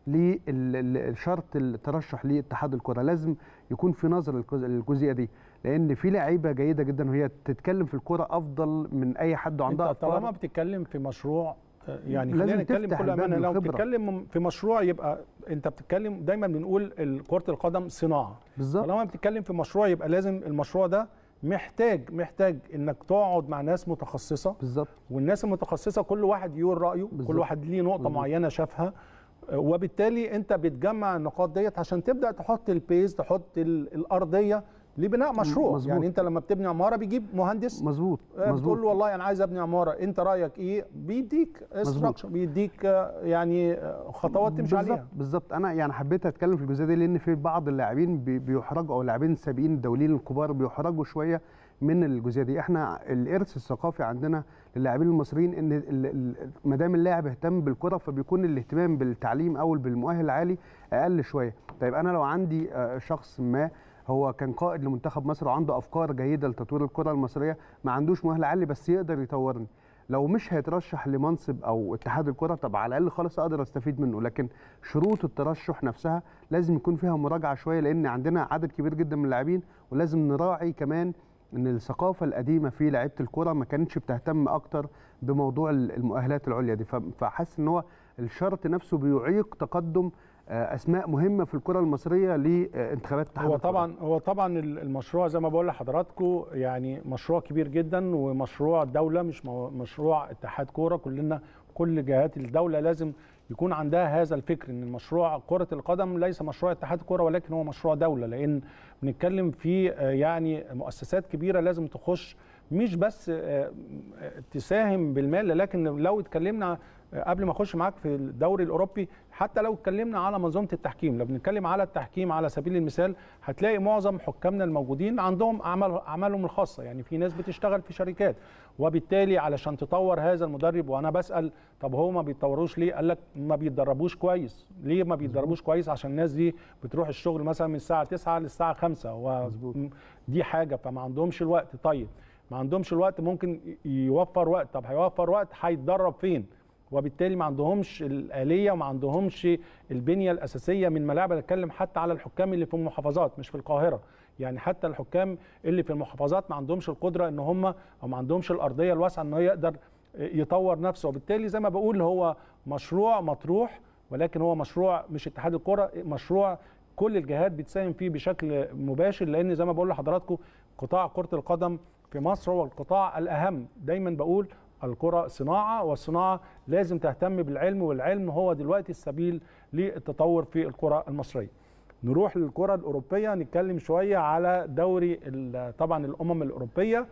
للشرط الترشح لاتحاد الكره لازم يكون في نظر للجزء- للجزئيه دي لان في لعيبه جيده جدا وهي تتكلم في الكره افضل من اي حد وعندها انت طالما افكار بتتكلم في مشروع آه، يعني لازم خلينا نتكلم تفتح كل الباب امانه لو للخبرة. بتتكلم في مشروع يبقى انت بتتكلم دايما بنقول ال- كره القدم صناعه بالظبط طالما بتتكلم في مشروع يبقى لازم المشروع ده محتاج محتاج انك تقعد مع ناس متخصصه بالظبط والناس المتخصصه كل واحد يقول رايه بالظبط. كل واحد ليه نقطه مظبوط. معينه شافها آه، وبالتالي انت بتجمع النقاط ديت عشان تبدا تحط البيز تحط ال- الارضيه لبناء مشروع مظبوط. يعني انت لما بتبني عماره بيجيب مهندس مظبوط آه، بتقول مظبوط له والله انا عايز ابني عماره انت رايك ايه بيديك استراكشر بيديك آه، يعني آه، خطوات تمشي بالظبط عليها بالظبط انا يعني حبيت اتكلم في الجزئيه دي لان في بعض اللاعبين بي- بيحرجوا او اللاعبين السابقين الدوليين الكبار بيحرجوا شويه من الجزئيه دي احنا الارث الثقافي عندنا للاعبين المصريين ان ال- ال- ما دام اللاعب اهتم بالكره فبيكون الاهتمام بالتعليم او بالمؤهل العالي اقل شويه طيب انا لو عندي آه، شخص ما هو كان قائد لمنتخب مصر وعنده افكار جيده لتطوير الكره المصريه ما عندوش مؤهل عالي بس يقدر يطورني لو مش هيترشح لمنصب او اتحاد الكره طب على الاقل خالص اقدر استفيد منه لكن شروط الترشح نفسها لازم يكون فيها مراجعه شويه لان عندنا عدد كبير جدا من اللاعبين ولازم نراعي كمان ان الثقافه القديمه في لعيبه الكره ما كانتش بتهتم اكتر بموضوع المؤهلات العليا دي ف- فحاسس ان هو الشرط نفسه بيعيق تقدم آه، اسماء مهمه في الكره المصريه لانتخابات اتحاد هو الكرة. طبعا هو طبعا ال- المشروع زي ما بقول لحضراتكم يعني مشروع كبير جدا ومشروع دوله مش مو- مشروع اتحاد كوره كلنا كل جهات الدوله لازم يكون عندها هذا الفكر ان المشروع كره القدم ليس مشروع اتحاد كوره ولكن هو مشروع دوله لان بنتكلم في آه، يعني مؤسسات كبيره لازم تخش مش بس آه، آه، تساهم بالمال لكن لو اتكلمنا آه، قبل ما اخش معاك في الدوري الاوروبي حتى لو اتكلمنا على منظومه التحكيم لو بنتكلم على التحكيم على سبيل المثال هتلاقي معظم حكامنا الموجودين عندهم اعمال اعمالهم الخاصه يعني في ناس بتشتغل في شركات وبالتالي علشان تطور هذا المدرب وانا بسال طب هو ما بيتطوروش ليه قال لك ما بيتدربوش كويس ليه ما بيتدربوش كويس عشان الناس دي بتروح الشغل مثلا من الساعه 9 للساعه 5 مظبوط. ودي حاجه فما عندهمش الوقت طيب ما عندهمش الوقت ممكن يوفر وقت طب هيوفر وقت هيتدرب فين وبالتالي ما عندهمش الآلية وما عندهمش البنية الأساسية من ملاعب أنا بتكلم حتى على الحكام اللي في المحافظات مش في القاهرة يعني حتى الحكام اللي في المحافظات ما عندهمش القدرة ان هم او ما عندهمش الأرضية الواسعة ان هو يقدر يطور نفسه وبالتالي زي ما بقول هو مشروع مطروح ولكن هو مشروع مش اتحاد الكرة مشروع كل الجهات بتساهم فيه بشكل مباشر لان زي ما بقول لحضراتكم قطاع كرة القدم في مصر هو القطاع الأهم دايما بقول الكرة صناعة والصناعة لازم تهتم بالعلم والعلم هو دلوقتي السبيل للتطور في الكرة المصرية نروح للكره الاوروبيه نتكلم شويه على دوري ال- طبعا الامم الاوروبيه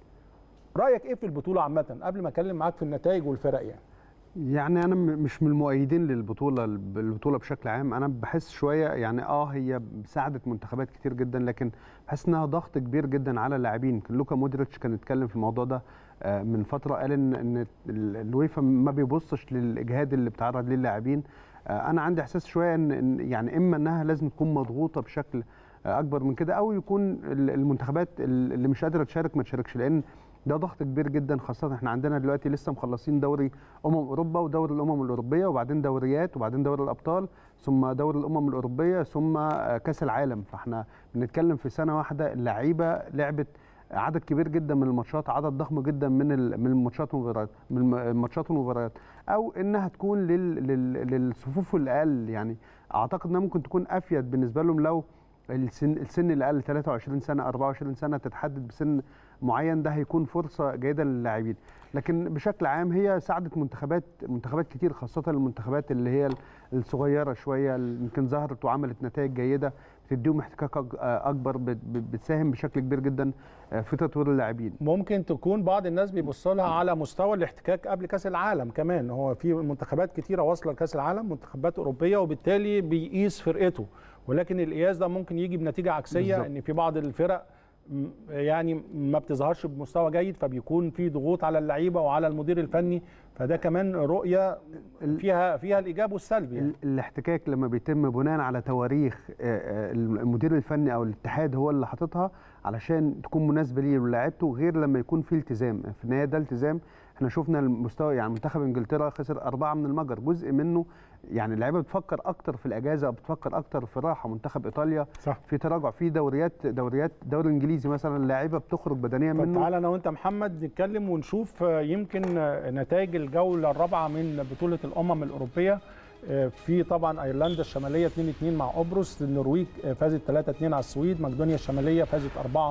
رايك ايه في البطوله عامه قبل ما اتكلم معاك في النتائج والفرق يعني يعني انا م- مش من المؤيدين للبطوله البطوله بشكل عام انا بحس شويه يعني اه هي ساعدت منتخبات كتير جدا لكن بحس انها ضغط كبير جدا على اللاعبين كان لوكا مودريتش كان اتكلم في الموضوع ده آه، من فتره قال ان ان ال- الويفا ما بيبصش للاجهاد اللي بتعرض ليه اللاعبين آه، انا عندي احساس شويه ان إن يعني اما انها لازم تكون مضغوطه بشكل آه، اكبر من كده او يكون ال- المنتخبات اللي مش قادره تشارك ما تشاركش لان ده ضغط كبير جدا خاصة احنا عندنا دلوقتي لسه مخلصين دوري أمم أوروبا ودوري الأمم الأوروبية وبعدين دوريات وبعدين دوري الأبطال ثم دوري الأمم الأوروبية ثم آه، كأس العالم فاحنا بنتكلم في سنة واحدة اللعيبة لعبت عدد كبير جدا من الماتشات عدد ضخم جدا من ال- من الماتشات والمباريات من الم- الماتشات والمباريات او انها تكون لل لل للصفوف الاقل يعني اعتقد انها ممكن تكون افيد بالنسبه لهم لو السن السن الاقل 23 سنه 24 سنه تتحدد بسن معين ده هيكون فرصه جيده للاعبين لكن بشكل عام هي ساعدت منتخبات منتخبات كتير خاصه المنتخبات اللي هي الصغيره شويه اللي يمكن ظهرت وعملت نتائج جيده بتديهم احتكاك أك- اكبر بت- بت- بتساهم بشكل كبير جدا في تطوير اللاعبين ممكن تكون بعض الناس بيبصوا لها على مستوى الاحتكاك قبل كاس العالم كمان هو في منتخبات كتيره واصله لكاس العالم منتخبات اوروبيه وبالتالي بيقيس فرقته ولكن القياس ده ممكن يجي بنتيجه عكسيه بالظبط. ان في بعض الفرق م- يعني ما بتظهرش بمستوى جيد فبيكون في ضغوط على اللعيبه وعلى المدير الفني فده كمان رؤيه فيها فيها الايجاب والسلبي يعني. ال- الاحتكاك لما بيتم بناء على تواريخ آه، آه، المدير الفني او الاتحاد هو اللي حاططها علشان تكون مناسبه ليه ولاعيبته غير لما يكون في التزام في النهايه ده التزام احنا شفنا المستوى يعني منتخب انجلترا خسر اربعه من المجر جزء منه يعني اللعيبه بتفكر اكتر في الاجازه او بتفكر اكتر في الراحه منتخب ايطاليا صح في تراجع في دوريات دوريات الدوري الانجليزي مثلا اللاعيبه بتخرج بدنيا طب منه تعالى انا وانت محمد نتكلم ونشوف آه، يمكن آه، نتائج الجوله الرابعه من بطوله الامم الاوروبيه آه، في طبعا ايرلندا الشماليه 2-2 مع قبرص النرويج آه، فازت 3-2 على السويد مقدونيا الشماليه فازت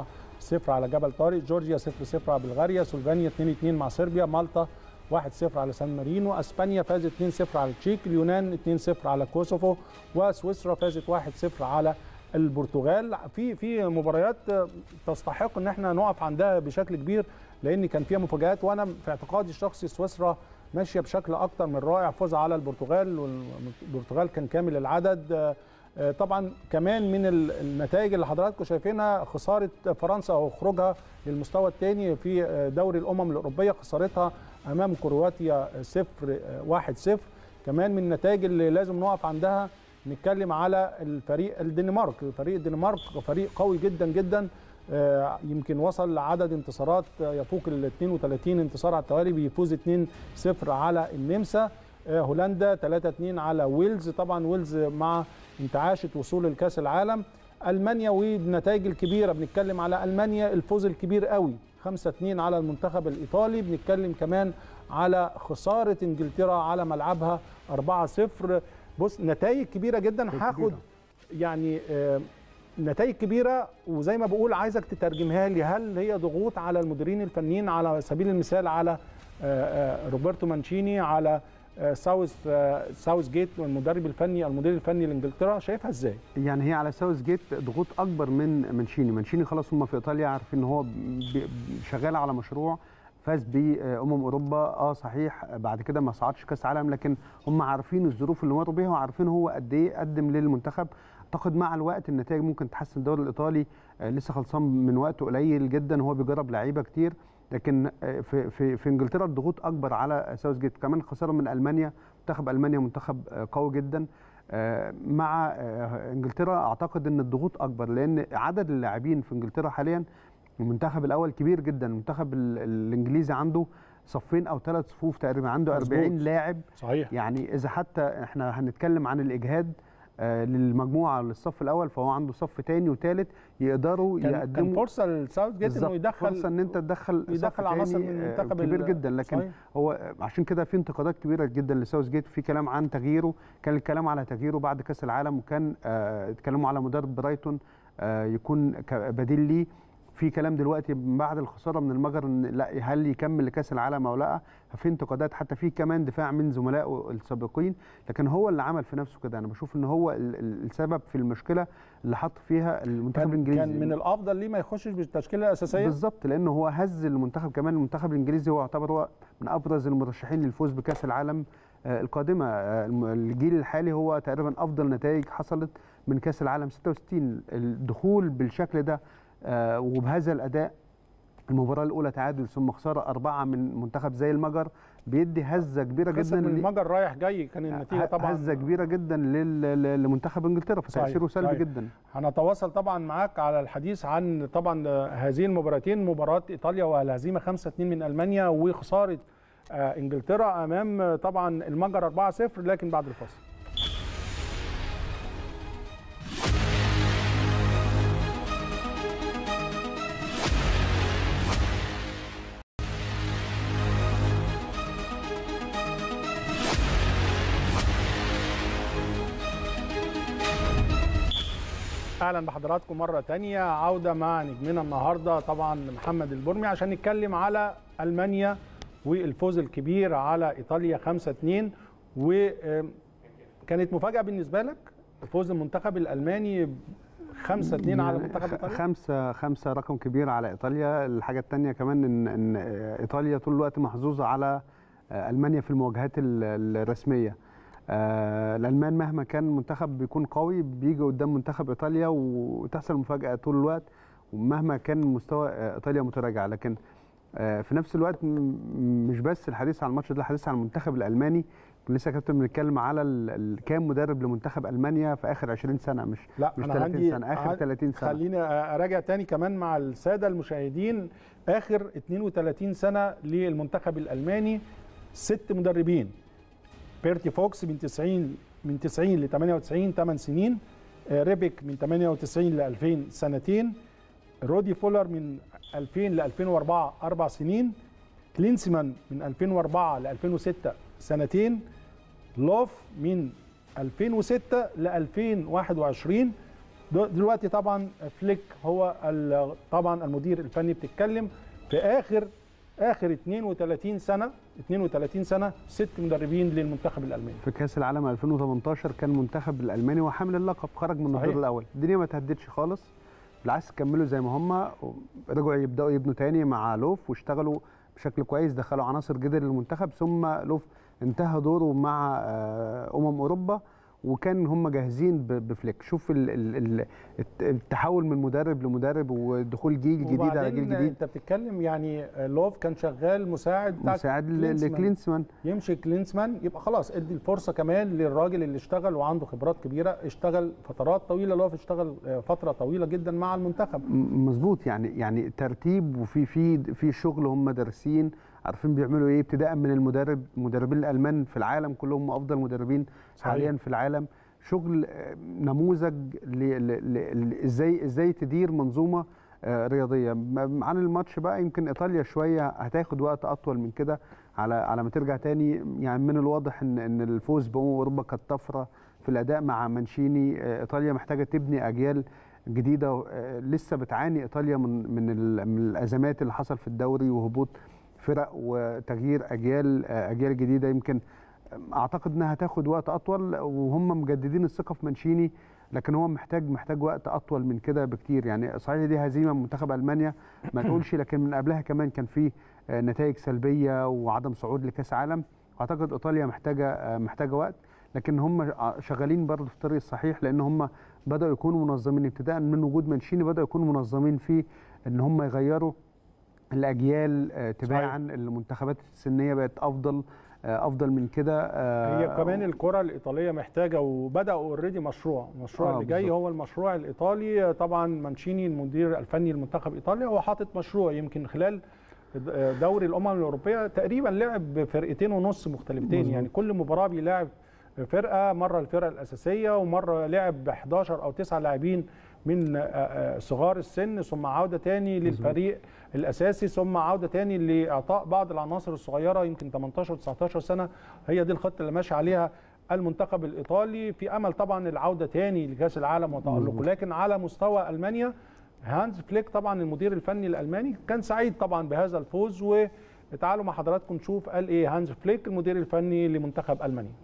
4-0 على جبل طارق جورجيا 0-0 على بلغاريا سلوفينيا 2-2 مع صربيا مالطا 1-0 على سان مارينو اسبانيا فازت 2-0 على التشيك اليونان 2-0 على كوسوفو وسويسرا فازت 1-0 على البرتغال في في مباريات تستحق ان احنا نقف عندها بشكل كبير لان كان فيها مفاجات وانا في اعتقادي الشخصي سويسرا ماشيه بشكل اكتر من رائع فوز على البرتغال والبرتغال كان كامل العدد آه، طبعا كمان من ال- النتائج اللي حضراتكم شايفينها خساره فرنسا او خروجها للمستوى الثاني في آه، دوري الامم الاوروبيه خسارتها امام كرواتيا 0 1 0 كمان من النتائج اللي لازم نقف عندها نتكلم على الفريق الدنمارك فريق الدنمارك فريق قوي جدا جدا آه، يمكن وصل لعدد انتصارات آه، يفوق ال 32 انتصار على التوالي بيفوز 2-0 على النمسا آه، هولندا 3-2 على ويلز طبعا ويلز مع انتعاشة وصول لكاس العالم المانيا والنتائج الكبيره بنتكلم على المانيا الفوز الكبير قوي 5-2 على المنتخب الايطالي بنتكلم كمان على خساره انجلترا على ملعبها 4-0 بص نتائج كبيره جدا هاخد يعني آه، نتائج كبيره وزي ما بقول عايزك تترجمها لي هل هي ضغوط على المديرين الفنيين على سبيل المثال على آه، آه، روبرتو مانشيني على آه، ساوث آه، ساوث جيت والمدرب الفني المدير الفني لانجلترا شايفها ازاي؟ يعني هي على ساوث جيت ضغوط اكبر من مانشيني مانشيني خلاص هم في ايطاليا عارفين ان هو بي- شغال على مشروع فاز بامم اوروبا اه صحيح بعد كده ما صعدش كاس عالم لكن هم عارفين الظروف اللي مروا بيها وعارفين هو قد ايه قدم للمنتخب اعتقد مع الوقت النتائج ممكن تحسن الدوري الايطالي آه لسه خلصان من وقت قليل جدا وهو بيجرب لعيبه كتير لكن آه في في في انجلترا الضغوط اكبر على ساوث جيت كمان خساره من المانيا منتخب المانيا منتخب آه قوي جدا آه، مع آه، انجلترا اعتقد ان الضغوط اكبر لان عدد اللاعبين في انجلترا حاليا المنتخب الاول كبير جدا المنتخب ال- الانجليزي عنده صفين او ثلاث صفوف تقريبا عنده مظبوط. 40 لاعب صحيح يعني اذا حتى احنا هنتكلم عن الاجهاد آه، للمجموعه للصف الاول فهو عنده صف ثاني وثالث يقدروا كان, كان يقدموا فرصه لساوث جيت انه بالظبط، يدخل فرصه ان انت تدخل صف يدخل عناصر تاني، من آه، المنتخب كبير ال- جدا لكن صحيح. هو عشان كده في انتقادات كبيره جدا لساوث جيت في كلام عن تغييره كان الكلام على تغييره بعد كاس العالم وكان آه، اتكلموا على مدرب برايتون آه، يكون ك- بديل ليه في كلام دلوقتي بعد الخساره من المجر ان لا هل يكمل لكاس العالم او لا في انتقادات حتى في كمان دفاع من زملائه السابقين لكن هو اللي عمل في نفسه كده انا بشوف ان هو ال- ال- السبب في المشكله اللي حط فيها المنتخب كان, الانجليزي كان من الافضل ليه ما يخشش بالتشكيله الاساسيه بالظبط لانه هو هز المنتخب كمان المنتخب الانجليزي هو يعتبر هو من ابرز المرشحين للفوز بكاس العالم آه، القادمه آه، الم- الجيل الحالي هو تقريبا افضل نتائج حصلت من كاس العالم 66 الدخول بالشكل ده آه، وبهذا الاداء المباراه الاولى تعادل ثم خساره اربعه من منتخب زي المجر بيدي هزه كبيره خسر جدا من ل- المجر رايح جاي كان النتيجه طبعا هزه كبيره جدا لل- لل- لمنتخب انجلترا فتاثيره صحيح، سلبي صحيح. جدا هنتواصل طبعا معاك على الحديث عن طبعا هذه المباراتين مباراه ايطاليا والهزيمه 5-2 من المانيا وخساره آه، انجلترا امام آه، طبعا المجر 4-0 لكن بعد الفاصل اهلا بحضراتكم مره تانية عوده مع نجمنا النهارده طبعا محمد البرمي عشان نتكلم على المانيا والفوز الكبير على ايطاليا 5-2 وكانت مفاجاه بالنسبه لك فوز المنتخب الالماني 5-2 على يعني منتخب خ- ايطاليا خمسة خمسة رقم كبير على ايطاليا الحاجة التانية كمان ان ان ايطاليا طول الوقت محظوظة على آه، المانيا في المواجهات ال- الرسمية آه، الالمان مهما كان منتخب بيكون قوي بيجي قدام منتخب ايطاليا وتحصل مفاجأة طول الوقت ومهما كان مستوى آه، ايطاليا متراجع لكن آه، في نفس الوقت م- مش بس الحديث عن الماتش ده الحديث عن المنتخب الالماني لسه يا كابتن بنتكلم على ال- ال- كام مدرب لمنتخب المانيا في اخر 20 سنه مش لا مش انا 30 عندي سنه اخر عن- 30 سنه خليني اراجع تاني كمان مع الساده المشاهدين اخر 32 سنه للمنتخب الالماني ست مدربين بيرتي فوكس من 90 من 90 ل 98 8 سنين آه، ريبيك من 98 ل 2000 سنتين رودي فولر من 2000 ل 2004 اربع سنين كلينسمان من 2004 ل 2006 سنتين لوف من 2006 ل 2021 دو- دلوقتي طبعا فليك هو ال- طبعا المدير الفني بتتكلم في اخر اخر 32 سنه 32 سنه ست مدربين للمنتخب الالماني في كاس العالم 2018 كان المنتخب الالماني وحامل اللقب خرج من صحيح. الدور الاول الدنيا ما تهدتش خالص بالعكس كملوا زي ما هم رجعوا يبداوا يبنوا تاني مع لوف واشتغلوا بشكل كويس دخلوا عناصر جديده للمنتخب ثم لوف انتهى دوره مع آه، امم اوروبا وكان هم جاهزين ب- بفليك شوف ال- ال- ال- الت- التحول من مدرب لمدرب ودخول جيل جديد على جيل وبعدين جديد انت بتتكلم يعني لوف كان شغال مساعد بتاع مساعد ل- كلينسمان. لكلينسمان يمشي كلينسمان يبقى خلاص ادي الفرصه كمان للراجل اللي اشتغل وعنده خبرات كبيره اشتغل فترات طويله لوف اشتغل آه، فتره طويله جدا مع المنتخب م- مظبوط يعني يعني ترتيب وفي في في شغل هم دارسين عارفين بيعملوا ايه ابتداء من المدرب المدربين الالمان في العالم كلهم افضل مدربين صحيح. حاليا في العالم شغل آه، نموذج ل- ل- ل- ازاي ازاي تدير منظومه آه، رياضيه م- عن الماتش بقى يمكن ايطاليا شويه هتاخد وقت اطول من كده على على ما ترجع تاني يعني من الواضح ان ان الفوز بامم اوروبا كانت طفره في الاداء مع مانشيني آه، ايطاليا محتاجه تبني اجيال جديده آه، لسه بتعاني ايطاليا من من, ال- من الازمات اللي حصل في الدوري وهبوط فرق وتغيير اجيال آه، اجيال جديده يمكن اعتقد انها هتاخد وقت اطول وهم مجددين الثقه في مانشيني لكن هو محتاج محتاج وقت اطول من كده بكتير يعني صحيح دي هزيمه من منتخب المانيا ما تقولش لكن من قبلها كمان كان في آه، نتائج سلبيه وعدم صعود لكاس عالم اعتقد ايطاليا محتاجه آه، محتاجه وقت لكن هم شغالين برضه في الطريق الصحيح لان هم بداوا يكونوا منظمين ابتداء من وجود مانشيني بداوا يكونوا منظمين في ان هم يغيروا الاجيال آه، تباعا المنتخبات السنيه بقت افضل آه، افضل من كده آه، هي كمان الكره الايطاليه محتاجه وبداوا اوريدي مشروع المشروع آه، اللي جاي بالظبط. هو المشروع الايطالي طبعا مانشيني المدير الفني لمنتخب ايطاليا هو حاطط مشروع يمكن خلال دوري الامم الاوروبيه تقريبا لعب بفرقتين ونص مختلفتين مظبوط. يعني كل مباراه بيلاعب فرقه مره الفرقه الاساسيه ومره لعب ب 11 او 9 لاعبين من آه، آه، صغار السن ثم عوده تاني للفريق الاساسي ثم عوده تاني لاعطاء بعض العناصر الصغيره يمكن 18 19 سنه هي دي الخطه اللي ماشي عليها المنتخب الايطالي في امل طبعا العوده تاني لكاس العالم وتالقه مظبوط. لكن على مستوى المانيا هانز فليك طبعا المدير الفني الالماني كان سعيد طبعا بهذا الفوز وتعالوا مع حضراتكم نشوف قال ايه هانز فليك المدير الفني لمنتخب المانيا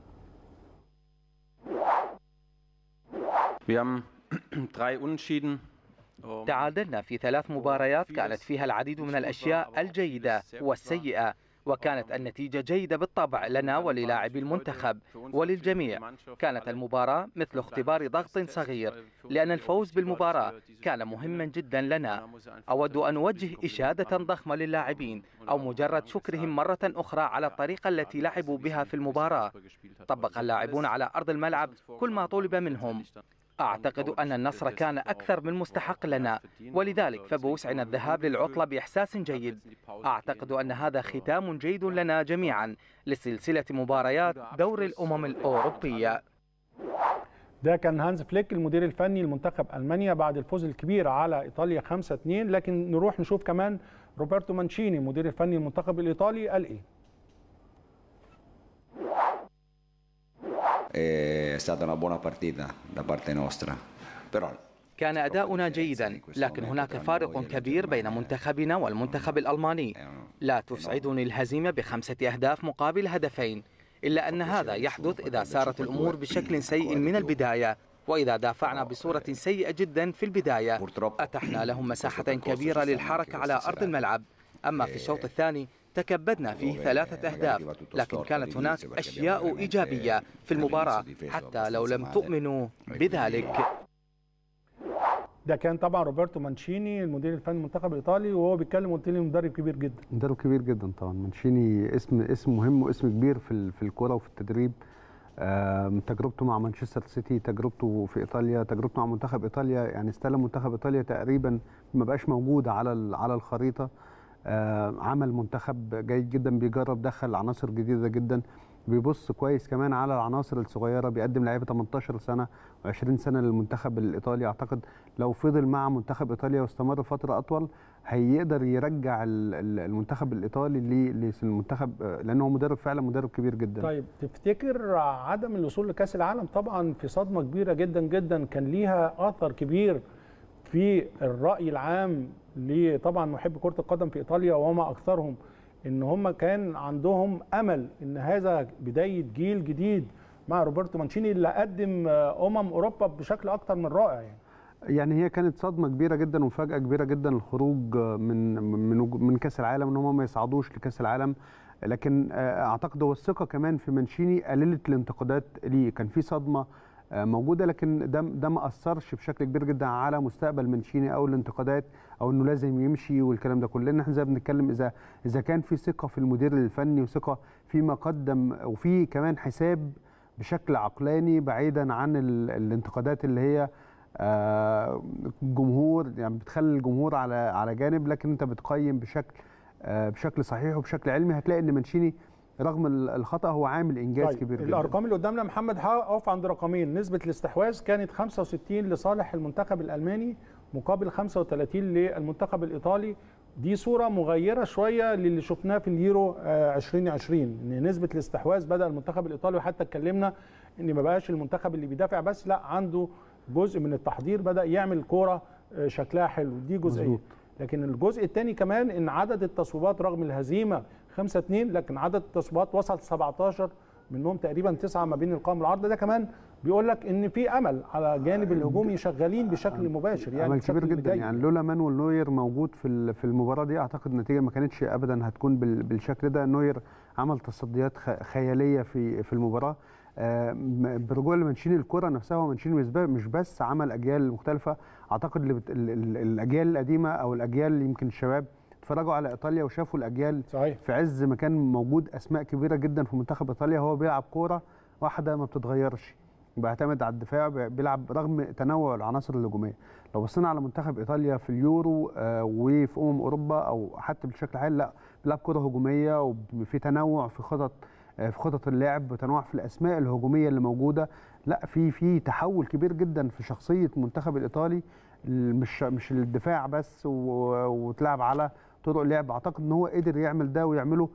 Wir haben drei Unentschieden. تعادلنا في ثلاث مباريات كانت فيها العديد من الأشياء الجيدة والسيئة وكانت النتيجة جيدة بالطبع لنا وللاعبي المنتخب وللجميع كانت المباراة مثل اختبار ضغط صغير لأن الفوز بالمباراة كان مهما جدا لنا أود أن أوجه إشادة ضخمة للاعبين أو مجرد شكرهم مرة أخرى على الطريقة التي لعبوا بها في المباراة طبق اللاعبون على أرض الملعب كل ما طلب منهم أعتقد أن النصر كان أكثر من مستحق لنا ولذلك فبوسعنا الذهاب للعطلة بإحساس جيد أعتقد أن هذا ختام جيد لنا جميعا لسلسلة مباريات دور الأمم الأوروبية ده كان هانز فليك المدير الفني لمنتخب المانيا بعد الفوز الكبير على ايطاليا 5-2 لكن نروح نشوف كمان روبرتو مانشيني المدير الفني للمنتخب الايطالي قال ايه È stata una buona partita da parte nostra, però كان أداؤنا جيدا لكن هناك فارق كبير بين منتخبنا والمنتخب الألماني لا تسعدني الهزيمة بخمسة أهداف مقابل هدفين إلا أن هذا يحدث إذا سارت الأمور بشكل سيء من البداية وإذا دافعنا بصورة سيئة جدا في البداية أتحنا لهم مساحة كبيرة للحركة على أرض الملعب أما في الشوط الثاني تكبدنا فيه ثلاثة أهداف لكن كانت هناك أشياء إيجابية في المباراة حتى لو لم تؤمنوا بذلك ده كان طبعا روبرتو مانشيني المدير الفني للمنتخب الايطالي وهو بيتكلم قلت لي مدرب كبير جدا مدرب كبير جدا طبعا مانشيني اسم اسم مهم واسم كبير في ال- في الكوره وفي التدريب آم، تجربته مع مانشستر سيتي تجربته في ايطاليا تجربته مع منتخب ايطاليا يعني استلم منتخب ايطاليا تقريبا ما بقاش موجود على ال- على الخريطه آه، عمل منتخب جيد جدا بيجرب دخل عناصر جديده جدا بيبص كويس كمان على العناصر الصغيره بيقدم لعيبه 18 سنه و20 سنه للمنتخب الايطالي اعتقد لو فضل مع منتخب ايطاليا واستمر فتره اطول هيقدر يرجع ال- ال- المنتخب الايطالي ل- للمنتخب آه، لانه هو مدرب فعلا مدرب كبير جدا طيب تفتكر عدم الوصول لكاس العالم طبعا في صدمه كبيره جدا جدا كان ليها اثر كبير في الراي العام لطبعا محب كره القدم في ايطاليا وما اكثرهم ان هم كان عندهم امل ان هذا بدايه جيل جديد مع روبرتو مانشيني اللي قدم آه، امم اوروبا بشكل اكتر من رائع يعني يعني هي كانت صدمه كبيره جدا ومفاجاه كبيره جدا الخروج من من وج- من كاس العالم ان هم ما يصعدوش لكاس العالم لكن آه، اعتقد هو الثقه كمان في مانشيني قللت الانتقادات ليه كان في صدمه آه، موجوده لكن ده ده ما اثرش بشكل كبير جدا على مستقبل مانشيني او الانتقادات او انه لازم يمشي والكلام ده كله لان احنا زي ما بنتكلم اذا اذا كان في ثقه في المدير الفني وثقه فيما قدم وفي كمان حساب بشكل عقلاني بعيدا عن ال- الانتقادات اللي هي آه، جمهور يعني بتخلي الجمهور على على جانب لكن انت بتقيم بشكل آه، بشكل صحيح وبشكل علمي هتلاقي ان مانشيني رغم ال- الخطا هو عامل انجاز طيب كبير جدا الارقام اللي قدامنا محمد هقف عند رقمين نسبه الاستحواذ كانت 65 لصالح المنتخب الالماني مقابل 35 للمنتخب الايطالي دي صوره مغيره شويه للي شفناه في اليورو آه، 2020 ان نسبه الاستحواذ بدا المنتخب الايطالي وحتى اتكلمنا ان ما بقاش المنتخب اللي بيدافع بس لا عنده جزء من التحضير بدا يعمل كوره آه، شكلها حلو دي جزئيه مظبوط. لكن الجزء الثاني كمان ان عدد التصويبات رغم الهزيمه 5 2 لكن عدد التصويبات وصل 17 منهم تقريبا تسعه ما بين القائم والعرض ده كمان بيقول لك ان في امل على جانب الهجومي شغالين بشكل مباشر يعني عمل كبير بشكل جدا جيد. يعني لولا مانويل نوير موجود في ال- في المباراه دي اعتقد النتيجه ما كانتش ابدا هتكون بال- بالشكل ده نوير عمل تصديات خ- خياليه في في المباراه آه، م- برجوع لمانشيني الكره نفسها هو مانشيني مش ب- مش بس عمل اجيال مختلفه اعتقد اللي بت- ال- ال- الاجيال القديمه او الاجيال اللي يمكن الشباب اتفرجوا على ايطاليا وشافوا الاجيال صحيح في عز ما كان موجود اسماء كبيره جدا في منتخب ايطاليا هو بيلعب كوره واحده ما بتتغيرش بيعتمد على الدفاع بي- بيلعب رغم تنوع العناصر الهجوميه لو بصينا على منتخب ايطاليا في اليورو آه، وفي امم اوروبا او حتى بشكل عام لا بيلعب كره هجوميه وفي تنوع في خطط آه، في خطط اللعب وتنوع في الاسماء الهجوميه اللي موجوده لا في في تحول كبير جدا في شخصيه المنتخب الايطالي مش مش الدفاع بس و- وتلعب على طرق لعب اعتقد ان هو قدر يعمل ده ويعمله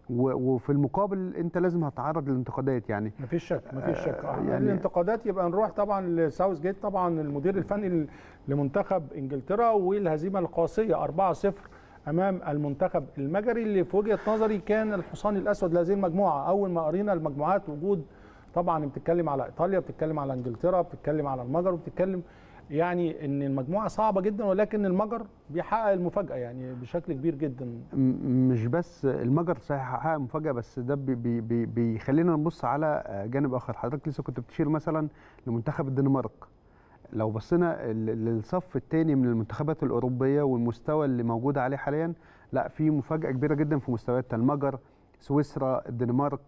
و- وفي المقابل انت لازم هتعرض للانتقادات يعني مفيش شك مفيش شك آه، يعني يعني- الانتقادات يبقى نروح طبعا لساوث جيت طبعا المدير الفني ل- لمنتخب انجلترا والهزيمه القاسيه 4-0 امام المنتخب المجري اللي في وجهه نظري كان الحصان الاسود لهذه المجموعه اول ما قرينا المجموعات وجود طبعا بتتكلم على ايطاليا بتتكلم على انجلترا بتتكلم على المجر وبتتكلم يعني ان المجموعه صعبه جدا ولكن المجر بيحقق المفاجاه يعني بشكل كبير جدا م- مش بس المجر صحيح حقق مفاجاه بس ده بي بي بي بيخلينا نبص على آه، جانب اخر حضرتك لسه كنت بتشير مثلا لمنتخب الدنمارك لو بصينا ال- للصف الثاني من المنتخبات الاوروبيه والمستوى اللي موجود عليه حاليا لا في مفاجاه كبيره جدا في مستويات المجر سويسرا الدنمارك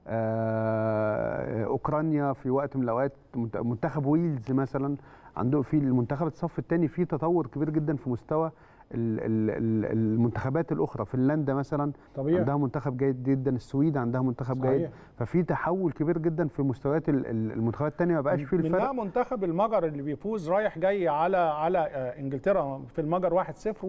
آه، اوكرانيا في وقت من الاوقات منت- منتخب ويلز مثلا عنده في المنتخب الصف الثاني في تطور كبير جدا في مستوى ال- ال- ال- المنتخبات الاخرى فنلندا مثلا طبيعي عندها منتخب جيد جدا السويد عندها منتخب صحيح. جيد ففي تحول كبير جدا في مستويات ال- ال- المنتخبات الثانيه ما بقاش في منها الفرق منتخب المجر اللي بيفوز رايح جاي على على آه، انجلترا في المجر 1-0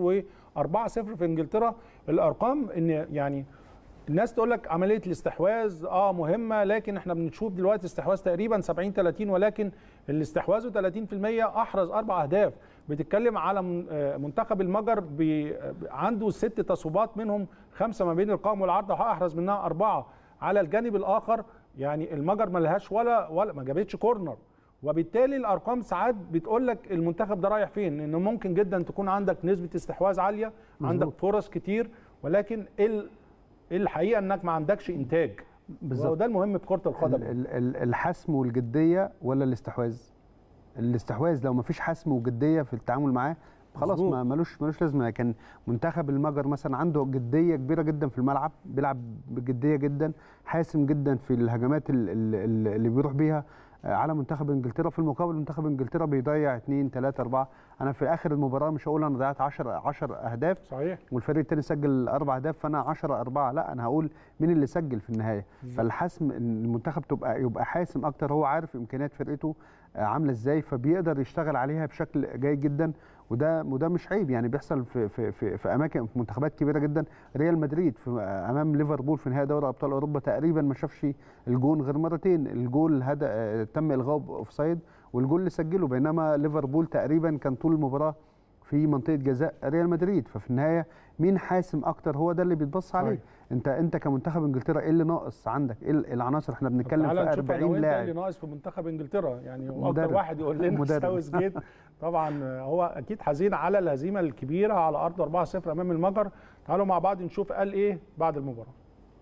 و4-0 في انجلترا الارقام ان يعني الناس تقول لك عمليه الاستحواذ اه مهمه لكن احنا بنشوف دلوقتي استحواذ تقريبا 70 30 ولكن الاستحواذ 30% احرز اربع اهداف بتتكلم على من- آه، منتخب المجر بي- آه، عنده ست تصويبات منهم خمسه ما بين القائم والعرض واحرز منها اربعه على الجانب الاخر يعني المجر ما لهاش ولا ولا ما جابتش كورنر وبالتالي الارقام ساعات بتقول لك المنتخب ده رايح فين انه ممكن جدا تكون عندك نسبه استحواذ عاليه عندك فرص كتير ولكن ال- الحقيقه انك ما عندكش انتاج بالظبط. وده المهم في كره ال- القدم ال- ال- الحسم والجديه ولا الاستحواذ الاستحواذ لو ما فيش حسم وجديه في التعامل معاه خلاص مظبوط. ما ملوش ملوش لازمه لكن منتخب المجر مثلا عنده جديه كبيره جدا في الملعب بيلعب بجديه جدا حاسم جدا في الهجمات ال- ال- ال- اللي بيروح بيها آه، على منتخب انجلترا في المقابل منتخب انجلترا بيضيع 2 3 4 انا في اخر المباراه مش هقول انا ضيعت 10 10 اهداف صحيح والفريق التاني سجل اربع اهداف فانا 10 4 لا انا هقول مين اللي سجل في النهايه فالحسم إن المنتخب تبقى يبقى حاسم اكتر هو عارف امكانيات فرقته آه، عامله ازاي فبيقدر يشتغل عليها بشكل جيد جدا وده وده مش عيب يعني بيحصل في في في, في اماكن في منتخبات كبيره جدا ريال مدريد في آه، امام ليفربول في نهائي دوري ابطال اوروبا تقريبا ما شافش الجون غير مرتين الجول هدى آه، تم الغاء اوفسايد والجول اللي سجله بينما ليفربول تقريبا كان طول المباراه في منطقه جزاء ريال مدريد ففي النهايه مين حاسم اكتر هو ده اللي بيتبص عليه صحيح. انت انت كمنتخب انجلترا ايه اللي ناقص عندك ايه العناصر احنا بنتكلم تعالى في نشوف انا 40 وانت اللي لاعب ناقص في منتخب انجلترا يعني واكتر مدرب. واحد يقول لنا مدرب. ساوث جيت طبعا هو اكيد حزين على الهزيمه الكبيره على ارض 4-0 امام المجر تعالوا مع بعض نشوف قال ايه بعد المباراه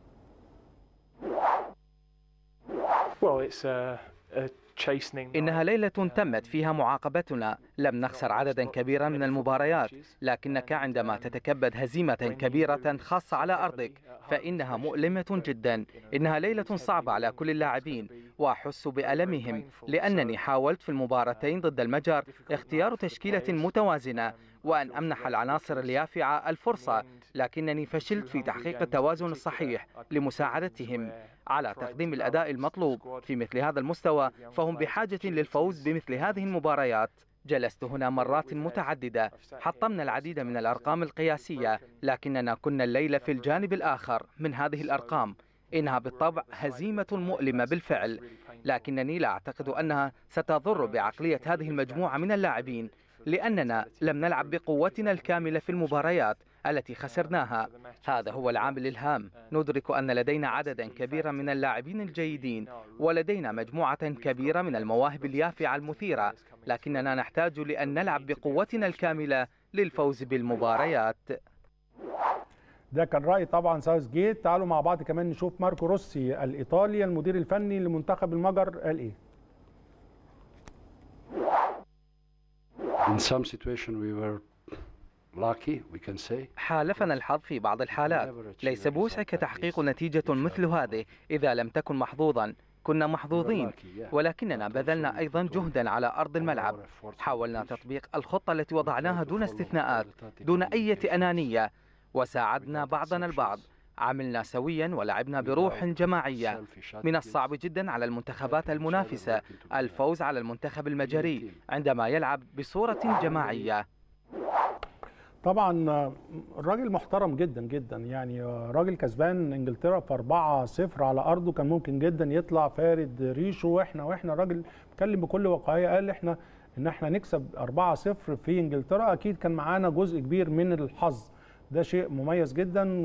Well, it's a, a chastening. إنها ليلة تمت فيها معاقبتنا لم نخسر عددا كبيرا من المباريات لكنك عندما تتكبد هزيمة كبيرة خاصة على أرضك فإنها مؤلمة جدا إنها ليلة صعبة على كل اللاعبين وأحس بألمهم لأنني حاولت في المباراتين ضد المجر اختيار تشكيلة متوازنة وأن أمنح العناصر اليافعة الفرصة لكنني فشلت في تحقيق التوازن الصحيح لمساعدتهم على تقديم الأداء المطلوب في مثل هذا المستوى فهم بحاجة للفوز بمثل هذه المباريات جلست هنا مرات متعددة حطمنا العديد من الأرقام القياسية لكننا كنا الليلة في الجانب الآخر من هذه الأرقام إنها بالطبع هزيمة مؤلمة بالفعل لكنني لا أعتقد أنها ستضر بعقلية هذه المجموعة من اللاعبين لأننا لم نلعب بقوتنا الكاملة في المباريات التي خسرناها هذا هو العامل الهام ندرك أن لدينا عددا كبيرا من اللاعبين الجيدين ولدينا مجموعة كبيرة من المواهب اليافعة المثيرة لكننا نحتاج لأن نلعب بقوتنا الكاملة للفوز بالمباريات ده كان راي طبعا ساوث جيت تعالوا مع بعض كمان نشوف ماركو روسي الايطالي المدير الفني لمنتخب المجر قال ايه In some situation we were lucky, we can say. حالفنا الحظ في بعض الحالات ليس بوسعك تحقيق نتيجة مثل هذه إذا لم تكن محظوظا كنا محظوظين ولكننا بذلنا أيضا جهدا على أرض الملعب حاولنا تطبيق الخطة التي وضعناها دون استثناءات دون أي أنانية وساعدنا بعضنا البعض عملنا سويا ولعبنا بروح جماعية من الصعب جدا على المنتخبات المنافسة الفوز على المنتخب المجري عندما يلعب بصورة جماعية طبعا آه، الراجل محترم جدا جدا يعني آه، راجل كسبان انجلترا في 4-0 على ارضه كان ممكن جدا يطلع فارد ريشه واحنا واحنا الراجل اتكلم بكل واقعيه قال احنا ان احنا نكسب 4-0 في انجلترا اكيد كان معانا جزء كبير من الحظ ده شيء مميز جدا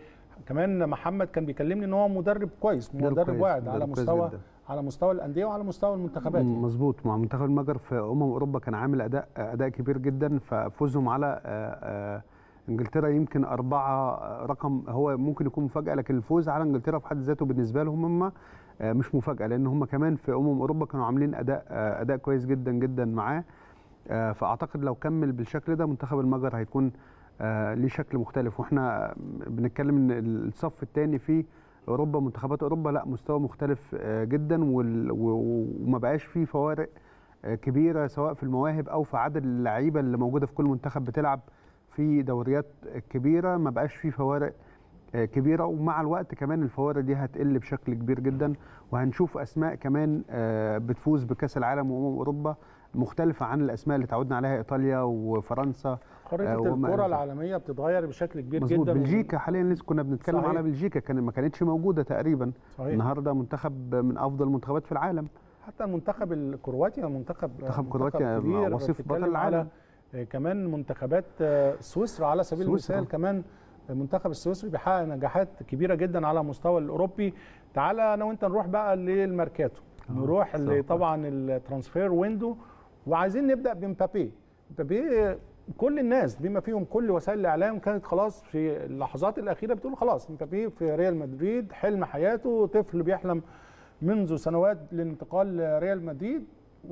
وكمان محمد كان بيكلمني ان هو مدرب كويس مدرب مدرب كويس، واعد على مدرب كويس مستوى جداً. على مستوى الانديه وعلى مستوى المنتخبات يعني. مظبوط مع منتخب المجر في امم اوروبا كان عامل اداء اداء كبير جدا ففوزهم على آه، آه، انجلترا يمكن اربعه آه، رقم هو ممكن يكون مفاجاه لكن الفوز على انجلترا في حد ذاته بالنسبه لهم هم آه، مش مفاجاه لان هم كمان في امم اوروبا كانوا عاملين اداء آه، اداء كويس جدا جدا معاه آه، فاعتقد لو كمل بالشكل ده منتخب المجر هيكون آه، ليه شكل مختلف واحنا بنتكلم ان الصف الثاني في اوروبا منتخبات اوروبا لا مستوى مختلف آه، جدا وال- و- وما بقاش فيه فوارق آه، كبيره سواء في المواهب او في عدد اللعيبه اللي موجوده في كل منتخب بتلعب في دوريات كبيره ما بقاش فيه فوارق آه، كبيره ومع الوقت كمان الفوارق دي هتقل بشكل كبير جدا وهنشوف اسماء كمان آه، بتفوز بكاس العالم وامم اوروبا مختلفه عن الاسماء اللي تعودنا عليها ايطاليا وفرنسا خريطه آه، وما الكره إلى ذلك. العالميه بتتغير بشكل كبير مظبوط جدا بلجيكا حاليا لسه كنا بنتكلم صحيح. على بلجيكا كان ما كانتش موجوده تقريبا صحيح. النهارده منتخب من افضل المنتخبات في العالم حتى المنتخب الكرواتي منتخب منتخب كرواتيا كبير وصيف بتتكلم بطل العالم. على آه، كمان منتخبات آه، سويسرا على سبيل سويسرا. المثال كمان المنتخب السويسري بيحقق نجاحات كبيره جدا على المستوى الاوروبي تعالى انا وانت نروح بقى للماركاتو نروح سوف. ل- طبعا الترانسفير ويندو وعايزين نبدا بمبابي مبابي كل الناس بما فيهم كل وسائل الاعلام كانت خلاص في اللحظات الاخيره بتقول خلاص مبابي في ريال مدريد حلم حياته طفل بيحلم منذ سنوات للانتقال لريال مدريد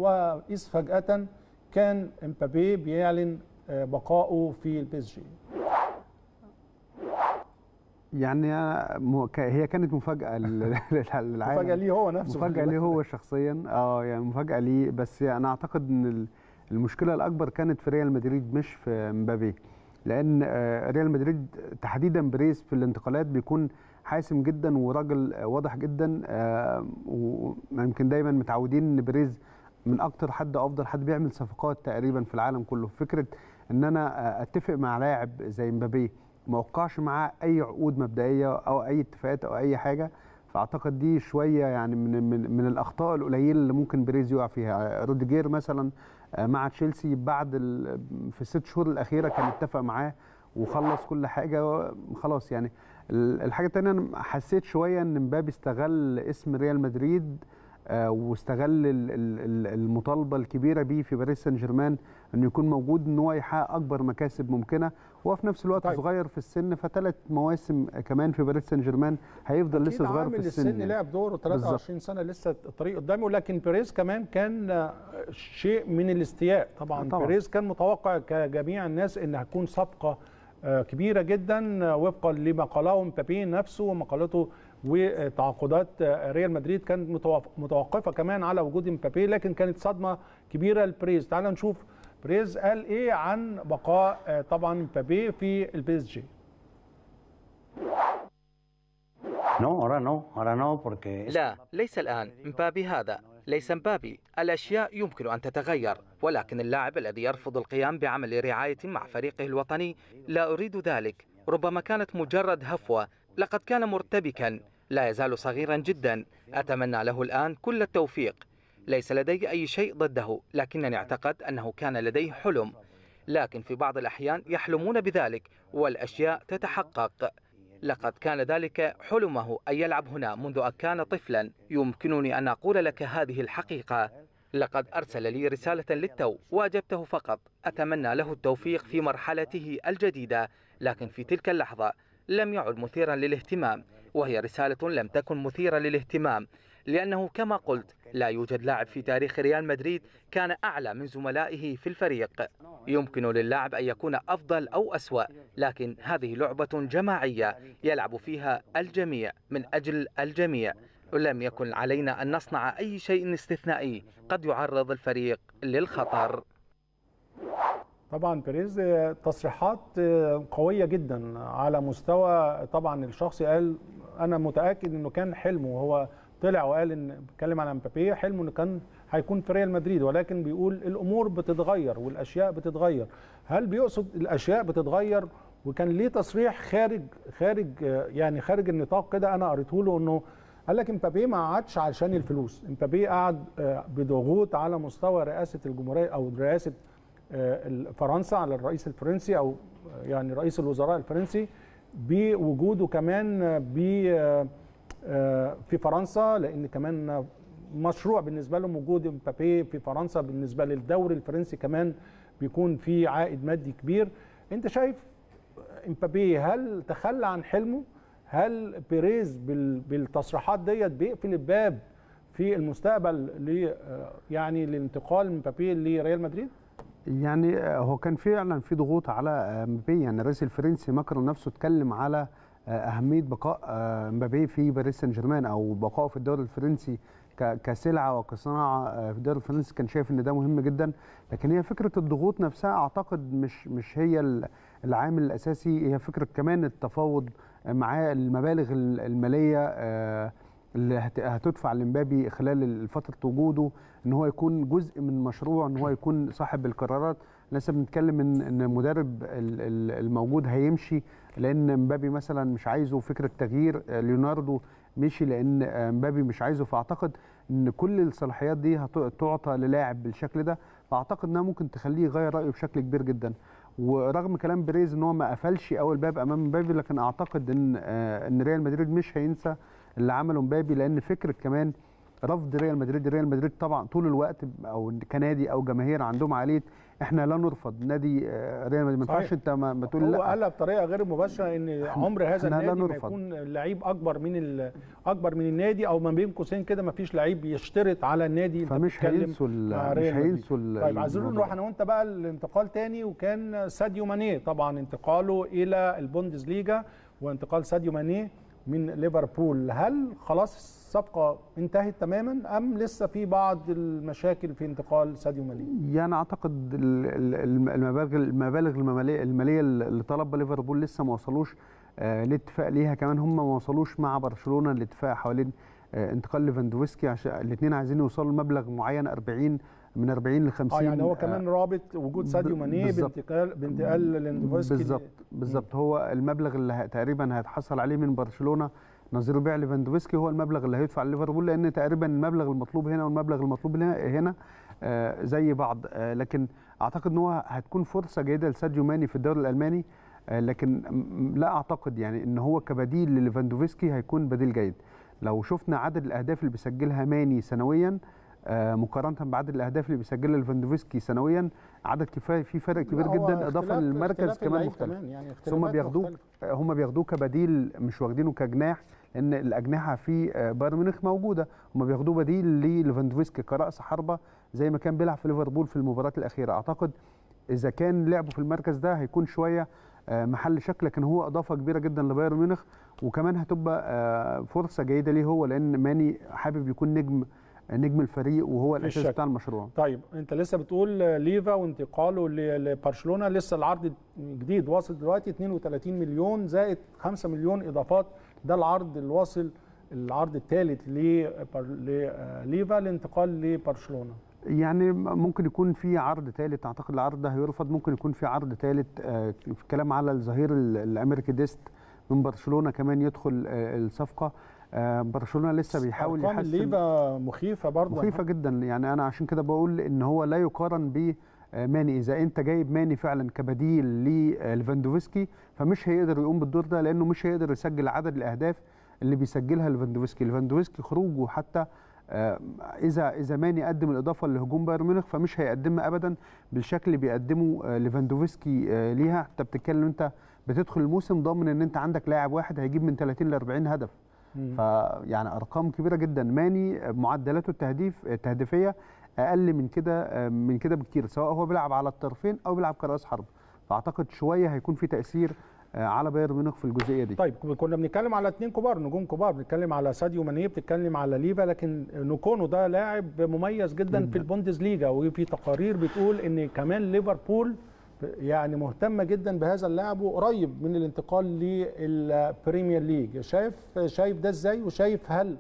وإذ فجأة كان امبابي بيعلن آه، بقائه في البي اس جي يعني م- ك- هي كانت مفاجاه لل- للعالم مفاجأة ليه هو نفسه مفاجاه ليه هو شخصيا اه يعني مفاجاه ليه بس انا اعتقد ان ال- المشكله الاكبر كانت في ريال مدريد مش في مبابي لان آه، ريال مدريد تحديدا بريز في الانتقالات بيكون حاسم جدا وراجل آه، واضح جدا آه، ويمكن دايما متعودين ان بريز من اكتر حد افضل حد بيعمل صفقات تقريبا في العالم كله فكره ان انا آه، اتفق مع لاعب زي مبابي ما اوقعش معاه اي عقود مبدئيه او اي اتفاقات او اي حاجه فاعتقد دي شويه يعني من من, من الاخطاء القليله اللي ممكن بريز يقع فيها روديجير مثلا آه، مع تشيلسي بعد ال- في الست شهور الاخيره كان اتفق معاه وخلص كل حاجه خلاص يعني ال- الحاجه الثانيه انا حسيت شويه ان مبابي استغل اسم ريال مدريد آه، واستغل ال- ال- ال- المطالبه الكبيره بيه في باريس سان جيرمان انه يكون موجود ان هو يحقق اكبر مكاسب ممكنه وهو في نفس الوقت طيب. طيب. صغير في السن فثلاث مواسم كمان في باريس سان جيرمان هيفضل لسه صغير في عامل السن السن يعني. لعب دوره 23 سنه لسه الطريق قدامه لكن بيريز كمان كان آه، شيء من الاستياء طبعا, طبعاً. بيريز كان متوقع كجميع الناس ان هتكون صفقه آه، كبيره جدا آه، وفقا لما قاله مبابي نفسه ومقالته وتعاقدات آه، ريال مدريد كانت متوف- متوقفه كمان على وجود مبابي لكن كانت صدمه كبيره لبريز تعال نشوف بريز قال ايه عن بقاء آه، طبعا مبابي في البي اس جي No, ahora no, ahora no, porque es- لا ليس الآن مبابي هذا ليس مبابي الأشياء يمكن أن تتغير ولكن اللاعب الذي يرفض القيام بعمل رعاية مع فريقه الوطني لا أريد ذلك ربما كانت مجرد هفوة لقد كان مرتبكا لا يزال صغيرا جدا أتمنى له الآن كل التوفيق ليس لدي أي شيء ضده لكنني أعتقد أنه كان لديه حلم لكن في بعض الأحيان يحلمون بذلك والأشياء تتحقق لقد كان ذلك حلمه أن يلعب هنا منذ أن كان طفلا يمكنني أن أقول لك هذه الحقيقة لقد أرسل لي رسالة للتو وأجبته فقط أتمنى له التوفيق في مرحلته الجديدة لكن في تلك اللحظة لم يعد مثيرا للاهتمام وهي رسالة لم تكن مثيرة للاهتمام لأنه كما قلت لا يوجد لاعب في تاريخ ريال مدريد كان أعلى من زملائه في الفريق يمكن للاعب أن يكون أفضل أو أسوأ لكن هذه لعبة جماعية يلعب فيها الجميع من أجل الجميع ولم يكن علينا أن نصنع أي شيء استثنائي قد يعرض الفريق للخطر طبعا بيريز آه، تصريحات آه، قويه جدا على مستوى طبعا الشخصي قال انا متاكد انه كان حلمه وهو طلع وقال ان بيتكلم على مبابي حلمه انه كان هيكون في ريال مدريد ولكن بيقول الامور بتتغير والاشياء بتتغير هل بيقصد الاشياء بتتغير وكان ليه تصريح خارج خارج آه، يعني خارج النطاق كده انا قريته له انه قال لك امبابي ما قعدش علشان الفلوس امبابي قعد آه، بضغوط على مستوى رئاسه الجمهوريه او رئاسه آه، فرنسا على الرئيس الفرنسي او آه، يعني رئيس الوزراء الفرنسي بوجوده كمان آه، ب آه، آه، في فرنسا لان كمان مشروع بالنسبه لهم وجود امبابي في فرنسا بالنسبه للدوري الفرنسي كمان بيكون في عائد مادي كبير انت شايف امبابي هل تخلى عن حلمه هل بيريز بال- بالتصريحات ديت بيقفل الباب في المستقبل ل يعني لانتقال مبابي لريال مدريد يعني آه، هو كان فعلا في ضغوط على آه، مبابي يعني الرئيس الفرنسي ماكرون نفسه اتكلم على آه، اهميه بقاء آه، مبابي في باريس سان جيرمان او بقائه في الدوري الفرنسي ك- كسلعه وكصناعه آه، في الدوري الفرنسي كان شايف ان ده مهم جدا لكن هي فكره الضغوط نفسها اعتقد مش مش هي ال- العامل الاساسي هي فكره كمان التفاوض مع المبالغ ال- الماليه آه، اللي هت- هتدفع لمبابي خلال فتره وجوده ان هو يكون جزء من مشروع ان هو يكون صاحب القرارات لسه بنتكلم ان ان المدرب ال- ال- الموجود هيمشي لان مبابي مثلا مش عايزه فكره تغيير آه، ليوناردو مشي لان آه، مبابي مش عايزه فاعتقد ان كل الصلاحيات دي هت- تعطى للاعب بالشكل ده فاعتقد انها ممكن تخليه يغير رايه بشكل كبير جدا ورغم كلام بريز ان هو ما قفلش اول باب امام مبابي لكن اعتقد ان آه، ان ريال مدريد مش هينسى اللي عمله مبابي لان فكره كمان رفض ريال مدريد ريال مدريد طبعا طول الوقت او كنادي او جماهير عندهم عقليه احنا لا نرفض نادي آه، ريال مدريد ما صحيح. ينفعش انت ما ما تقول هو لا قالها بطريقه غير مباشره ان عمر هذا إحنا لا النادي ما نرفض. يكون لعيب اكبر من ال- اكبر من النادي او ما بين قوسين كده ما فيش لعيب يشترط على النادي انت فمش بتتكلم هينسوا ال- مع مش ريال مدريد. هينسوا ال- طيب عايزين الموضوع. نروح انا وانت بقى الانتقال تاني وكان ساديو ماني طبعا انتقاله الى البوندسليجا وانتقال ساديو ماني من ليفربول هل خلاص الصفقه انتهت تماما ام لسه في بعض المشاكل في انتقال ساديو ماني يعني اعتقد ال- ال- المبالغ المبالغ الماليه الماليه اللي طلبها ليفربول لسه ما وصلوش آه، لاتفاق ليها كمان هم ما وصلوش مع برشلونه لاتفاق حوالين آه، انتقال ليفاندوفسكي عشان الاثنين عايزين يوصلوا لمبلغ معين 40 من 40 ل 50 اه يعني هو كمان رابط وجود ساديو ب- ماني بالظبط. بانتقال بانتقال ليفاندوفسكي بالظبط بالظبط هو المبلغ اللي ه- تقريبا هيتحصل عليه من برشلونه نظير بيع ليفاندوفسكي هو المبلغ اللي هيدفع ليفربول لان تقريبا المبلغ المطلوب هنا والمبلغ المطلوب هنا هنا آه، زي بعض آه، لكن اعتقد ان هو هتكون فرصه جيده لساديو ماني في الدوري الالماني آه، لكن م- لا اعتقد يعني ان هو كبديل لليفاندوفسكي هيكون بديل جيد لو شفنا عدد الاهداف اللي بيسجلها ماني سنويا آه، مقارنه بعدد الاهداف اللي بيسجلها ليفاندوفسكي سنويا عدد كفايه في فرق كبير لا، هو جدا اضافه اختلاف- للمركز اختلاف كمان اللعيب مختلف كمان، يعني بس هم اختلافات بياخدوه مختلفة. هم بياخدوه كبديل مش واخدينه كجناح لان الاجنحه في آه، بايرن ميونخ موجوده هم بياخدوه بديل لليفاندوفسكي كراس حربه زي ما كان بيلعب في ليفربول في المباراه الاخيره اعتقد اذا كان لعبه في المركز ده هيكون شويه آه، محل شك لكن هو اضافه كبيره جدا لبايرن ميونخ وكمان هتبقى آه، فرصه جيده ليه هو لان ماني حابب يكون نجم نجم الفريق وهو مفيش الاساس شك. بتاع المشروع طيب انت لسه بتقول ليفا وانتقاله ل- لبرشلونه لسه العرض جديد واصل دلوقتي 32 مليون زائد 5 مليون اضافات ده العرض اللي واصل العرض الثالث لليفا للانتقال لبرشلونه يعني ممكن يكون في عرض ثالث اعتقد العرض ده هيرفض ممكن يكون في عرض ثالث آه، في كلام على الظهير ال- الامريكي ديست من برشلونه كمان يدخل آه، الصفقه آه، برشلونه لسه بيحاول ارقام يحسن الليفا مخيفه برضه مخيفه جدا يعني انا عشان كده بقول ان هو لا يقارن ب آه، ماني اذا انت جايب ماني فعلا كبديل لليفاندوفسكي فمش هيقدر يقوم بالدور ده لانه مش هيقدر يسجل عدد الاهداف اللي بيسجلها ليفاندوفسكي ليفاندوفسكي خروجه حتى آه، اذا اذا ماني قدم الاضافه لهجوم بايرن ميونخ فمش هيقدمها ابدا بالشكل اللي بيقدمه آه، ليفاندوفسكي آه، ليها انت بتتكلم انت بتدخل الموسم ضامن ان انت عندك لاعب واحد هيجيب من 30 ل 40 هدف مم. فيعني ارقام كبيره جدا ماني معدلاته التهديف التهديفيه اقل من كده من كده بكتير سواء هو بيلعب على الطرفين او بيلعب كراس حرب فاعتقد شويه هيكون في تاثير على بايرن ميونخ في الجزئيه دي طيب كنا بنتكلم على اثنين كبار نجوم كبار بنتكلم على ساديو ماني بتتكلم على ليفا لكن نوكونو ده لاعب مميز جدا في البوندسليجا وفي تقارير بتقول ان كمان ليفربول يعني مهتمه جدا بهذا اللاعب وقريب من الانتقال للبريمير ليج شايف شايف ده ازاي وشايف هل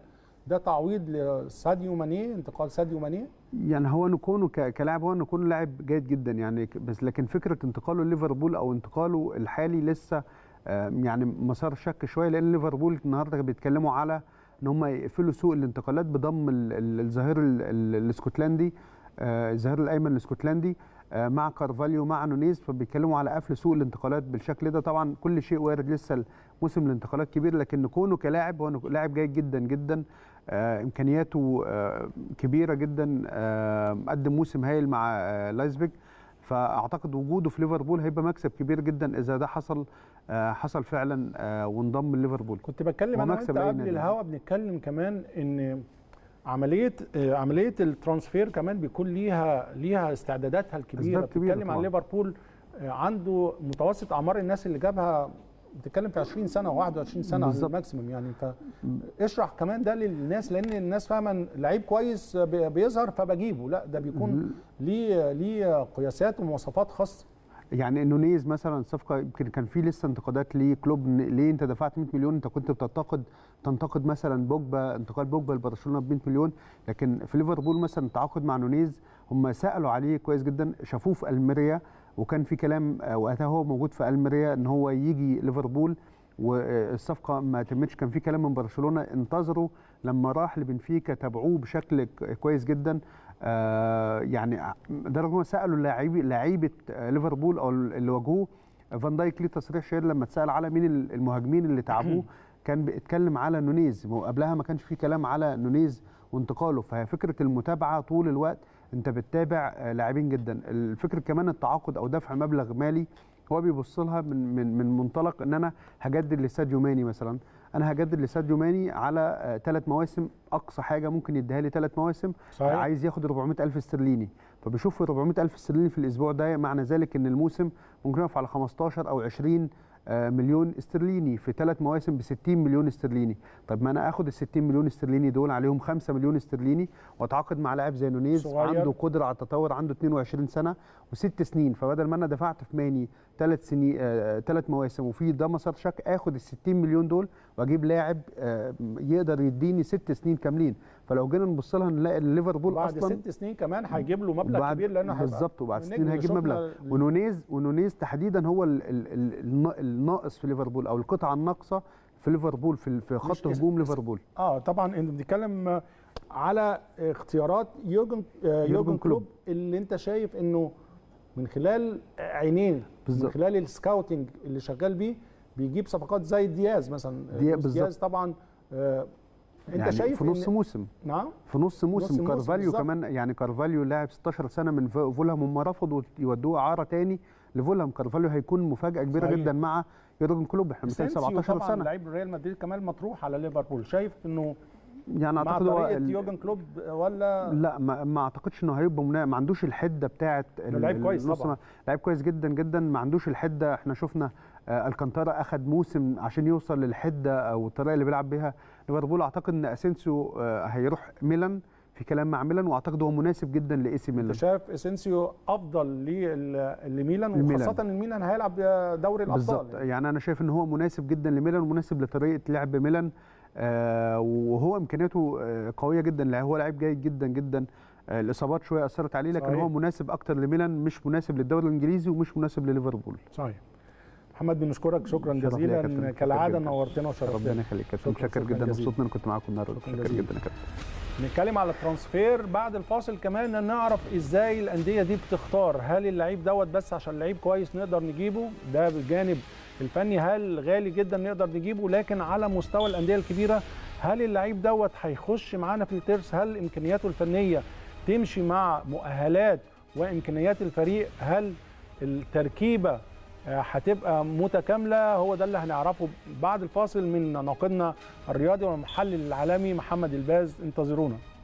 ده تعويض لساديو ماني انتقال ساديو ماني يعني هو نكونه ك- كلاعب هو نكونه لاعب جيد جدا يعني ك- بس لكن فكره انتقاله ليفربول او انتقاله الحالي لسه آه، يعني مسار شك شويه لان ليفربول النهارده بيتكلموا على ان هم يقفلوا سوق الانتقالات بضم ال- ال- الظهير ال- ال- الاسكتلندي آه، الظهير الايمن الاسكتلندي آه، مع كارفاليو مع نونيز فبيتكلموا على قفل سوق الانتقالات بالشكل ده طبعا كل شيء وارد لسه موسم الانتقالات كبير لكن كونه كلاعب هو لاعب جيد جدا جدا آه، امكانياته آه، كبيره جدا آه، قدم موسم هايل مع آه، لايزبيج فاعتقد وجوده في ليفربول هيبقى مكسب كبير جدا اذا ده حصل آه، حصل فعلا آه، وانضم لليفربول كنت بتكلم انا وانت ومكسب أي قبل نادي. الهوا بنتكلم كمان ان عمليه آه، عمليه الترانسفير كمان بيكون ليها ليها استعداداتها الكبيره أسباب كبيرة بتتكلم عن طبعاً. ليفربول آه، عنده متوسط اعمار الناس اللي جابها بتتكلم في 20 سنه و21 سنه بالظبط. الماكسيمم يعني فاشرح كمان ده للناس لان الناس فاهمه إن لعيب كويس بي- بيظهر فبجيبه لا ده بيكون ليه ليه قياسات ومواصفات خاصه يعني نونيز مثلا صفقه يمكن كان في لسه انتقادات ليه كلوب ن- ليه انت دفعت 100 مليون انت كنت بتنتقد تنتقد مثلا بوجبا انتقال بوجبا لبرشلونه ب 100 مليون لكن في ليفربول مثلا التعاقد مع نونيز هم سالوا عليه كويس جدا شافوه في الميريا وكان في كلام آه، وقتها هو موجود في الميريا ان هو يجي ليفربول والصفقه ما تمتش كان في كلام من برشلونه انتظروا لما راح لبنفيكا تابعوه بشكل ك- كويس جدا آه يعني لدرجه هم سالوا لاعبي لعيبه آه، ليفربول او اللي واجهوه فان دايك ليه تصريح شهير لما اتسال على مين ال- المهاجمين اللي تعبوه كان بيتكلم على نونيز وقبلها ما كانش في كلام على نونيز وانتقاله فهي فكره المتابعه طول الوقت انت بتتابع آه، لاعبين جدا الفكره كمان التعاقد او دفع مبلغ مالي هو بيبص لها من من من منطلق ان انا هجدد لساديو ماني مثلا انا هجدد لساديو ماني على ثلاث مواسم اقصى حاجه ممكن يديها لي ثلاث مواسم صحيح. عايز ياخد 400 الف استرليني فبيشوف ال 400 الف استرليني في الاسبوع ده معنى ذلك ان الموسم ممكن يقف على 15 او 20 آه، مليون استرليني في ثلاث مواسم ب 60 مليون استرليني طب ما انا اخد ال 60 مليون استرليني دول عليهم 5 مليون استرليني واتعاقد مع لاعب زي نونيز صغير. عنده قدره على التطور عنده 22 سنه وست سنين فبدل ما انا دفعت في ماني ثلاث سنين ثلاث مواسم وفي ده مسار شك اخد ال 60 مليون دول واجيب لاعب آه، يقدر يديني ست سنين كاملين فلو جينا نبص لها نلاقي ليفربول بعد اصلا ست سنين كمان هيجيب له مبلغ بعد- كبير لانه هيبقى بالظبط وبعد النجم سنين اللي هيجيب شفنا مبلغ ال- ونونيز ونونيز تحديدا هو ال ال ال النا- الناقص في ليفربول او القطعه الناقصه في ليفربول في في خط مش- هجوم ليفربول اه طبعا انت بتتكلم على اختيارات يورجن آه، يورجن يورجن كلوب. كلوب اللي انت شايف انه من خلال عينيه من بالظبط. خلال السكاوتنج اللي شغال بيه بيجيب صفقات زي دياز مثلا ديا- لويس بالظبط. دياز طبعا آه انت يعني شايف في نص إن موسم نعم في نص موسم موسم كارفاليو بالظبط. كمان يعني كارفاليو لاعب 16 سنه من ف- فولهام هم رفضوا يودوه اعاره تاني لفولهام كارفاليو هيكون مفاجاه كبيره صحيح. جدا مع يورجن كلوب احنا مثلا أسينسيو 17 طبعا سنه لعيب ريال مدريد كمان مطروح على ليفربول شايف انه يعني مع اعتقد هو طريقه ال- يورجن كلوب ولا لا ما, ما اعتقدش انه هيبقى منا... ما عندوش الحده بتاعه ال- لعيب كويس النص طبعاً. ما- لعيب كويس جدا جدا ما عندوش الحده احنا شفنا آه الكانتارا اخذ موسم عشان يوصل للحده او الطريقه اللي بيلعب بيها ليفربول اعتقد ان اسينسيو آه هيروح ميلان في كلام مع ميلان واعتقد هو مناسب جدا لاي سي ميلان انت شايف اسينسيو افضل لل- لميلان الميلان. وخاصه ان ميلان هيلعب دوري الابطال بالظبط يعني انا شايف ان هو مناسب جدا لميلان ومناسب لطريقه لعب ميلان آه وهو امكانياته آه قويه جدا لا هو لعيب جيد جدا جدا آه الاصابات شويه اثرت عليه لكن صحيح. هو مناسب اكتر لميلان مش مناسب للدوري الانجليزي ومش مناسب لليفربول صحيح محمد بنشكرك شكرا شرف ليا يا كابتن، جزيلا شكراً كالعاده جداً. نورتنا وشرفتنا ربنا يخليك كابتن شكراً، متشكر شكراً جدا جزيلاً. مبسوط ان انا كنت معاكم النهارده شكراً متشكر جزيلاً. جدا يا كابتن نتكلم على الترانسفير بعد الفاصل كمان نعرف ازاي الانديه دي بتختار هل اللعيب دوت بس عشان لعيب كويس نقدر نجيبه ده بالجانب الفني هل غالي جدا نقدر نجيبه لكن على مستوى الانديه الكبيره هل اللعيب دوت هيخش معانا في الترس هل امكانياته الفنيه تمشي مع مؤهلات وامكانيات الفريق هل التركيبه آه، هتبقى متكامله هو ده اللي هنعرفه بعد الفاصل من ناقدنا الرياضي والمحلل العالمي محمد الباز انتظرونا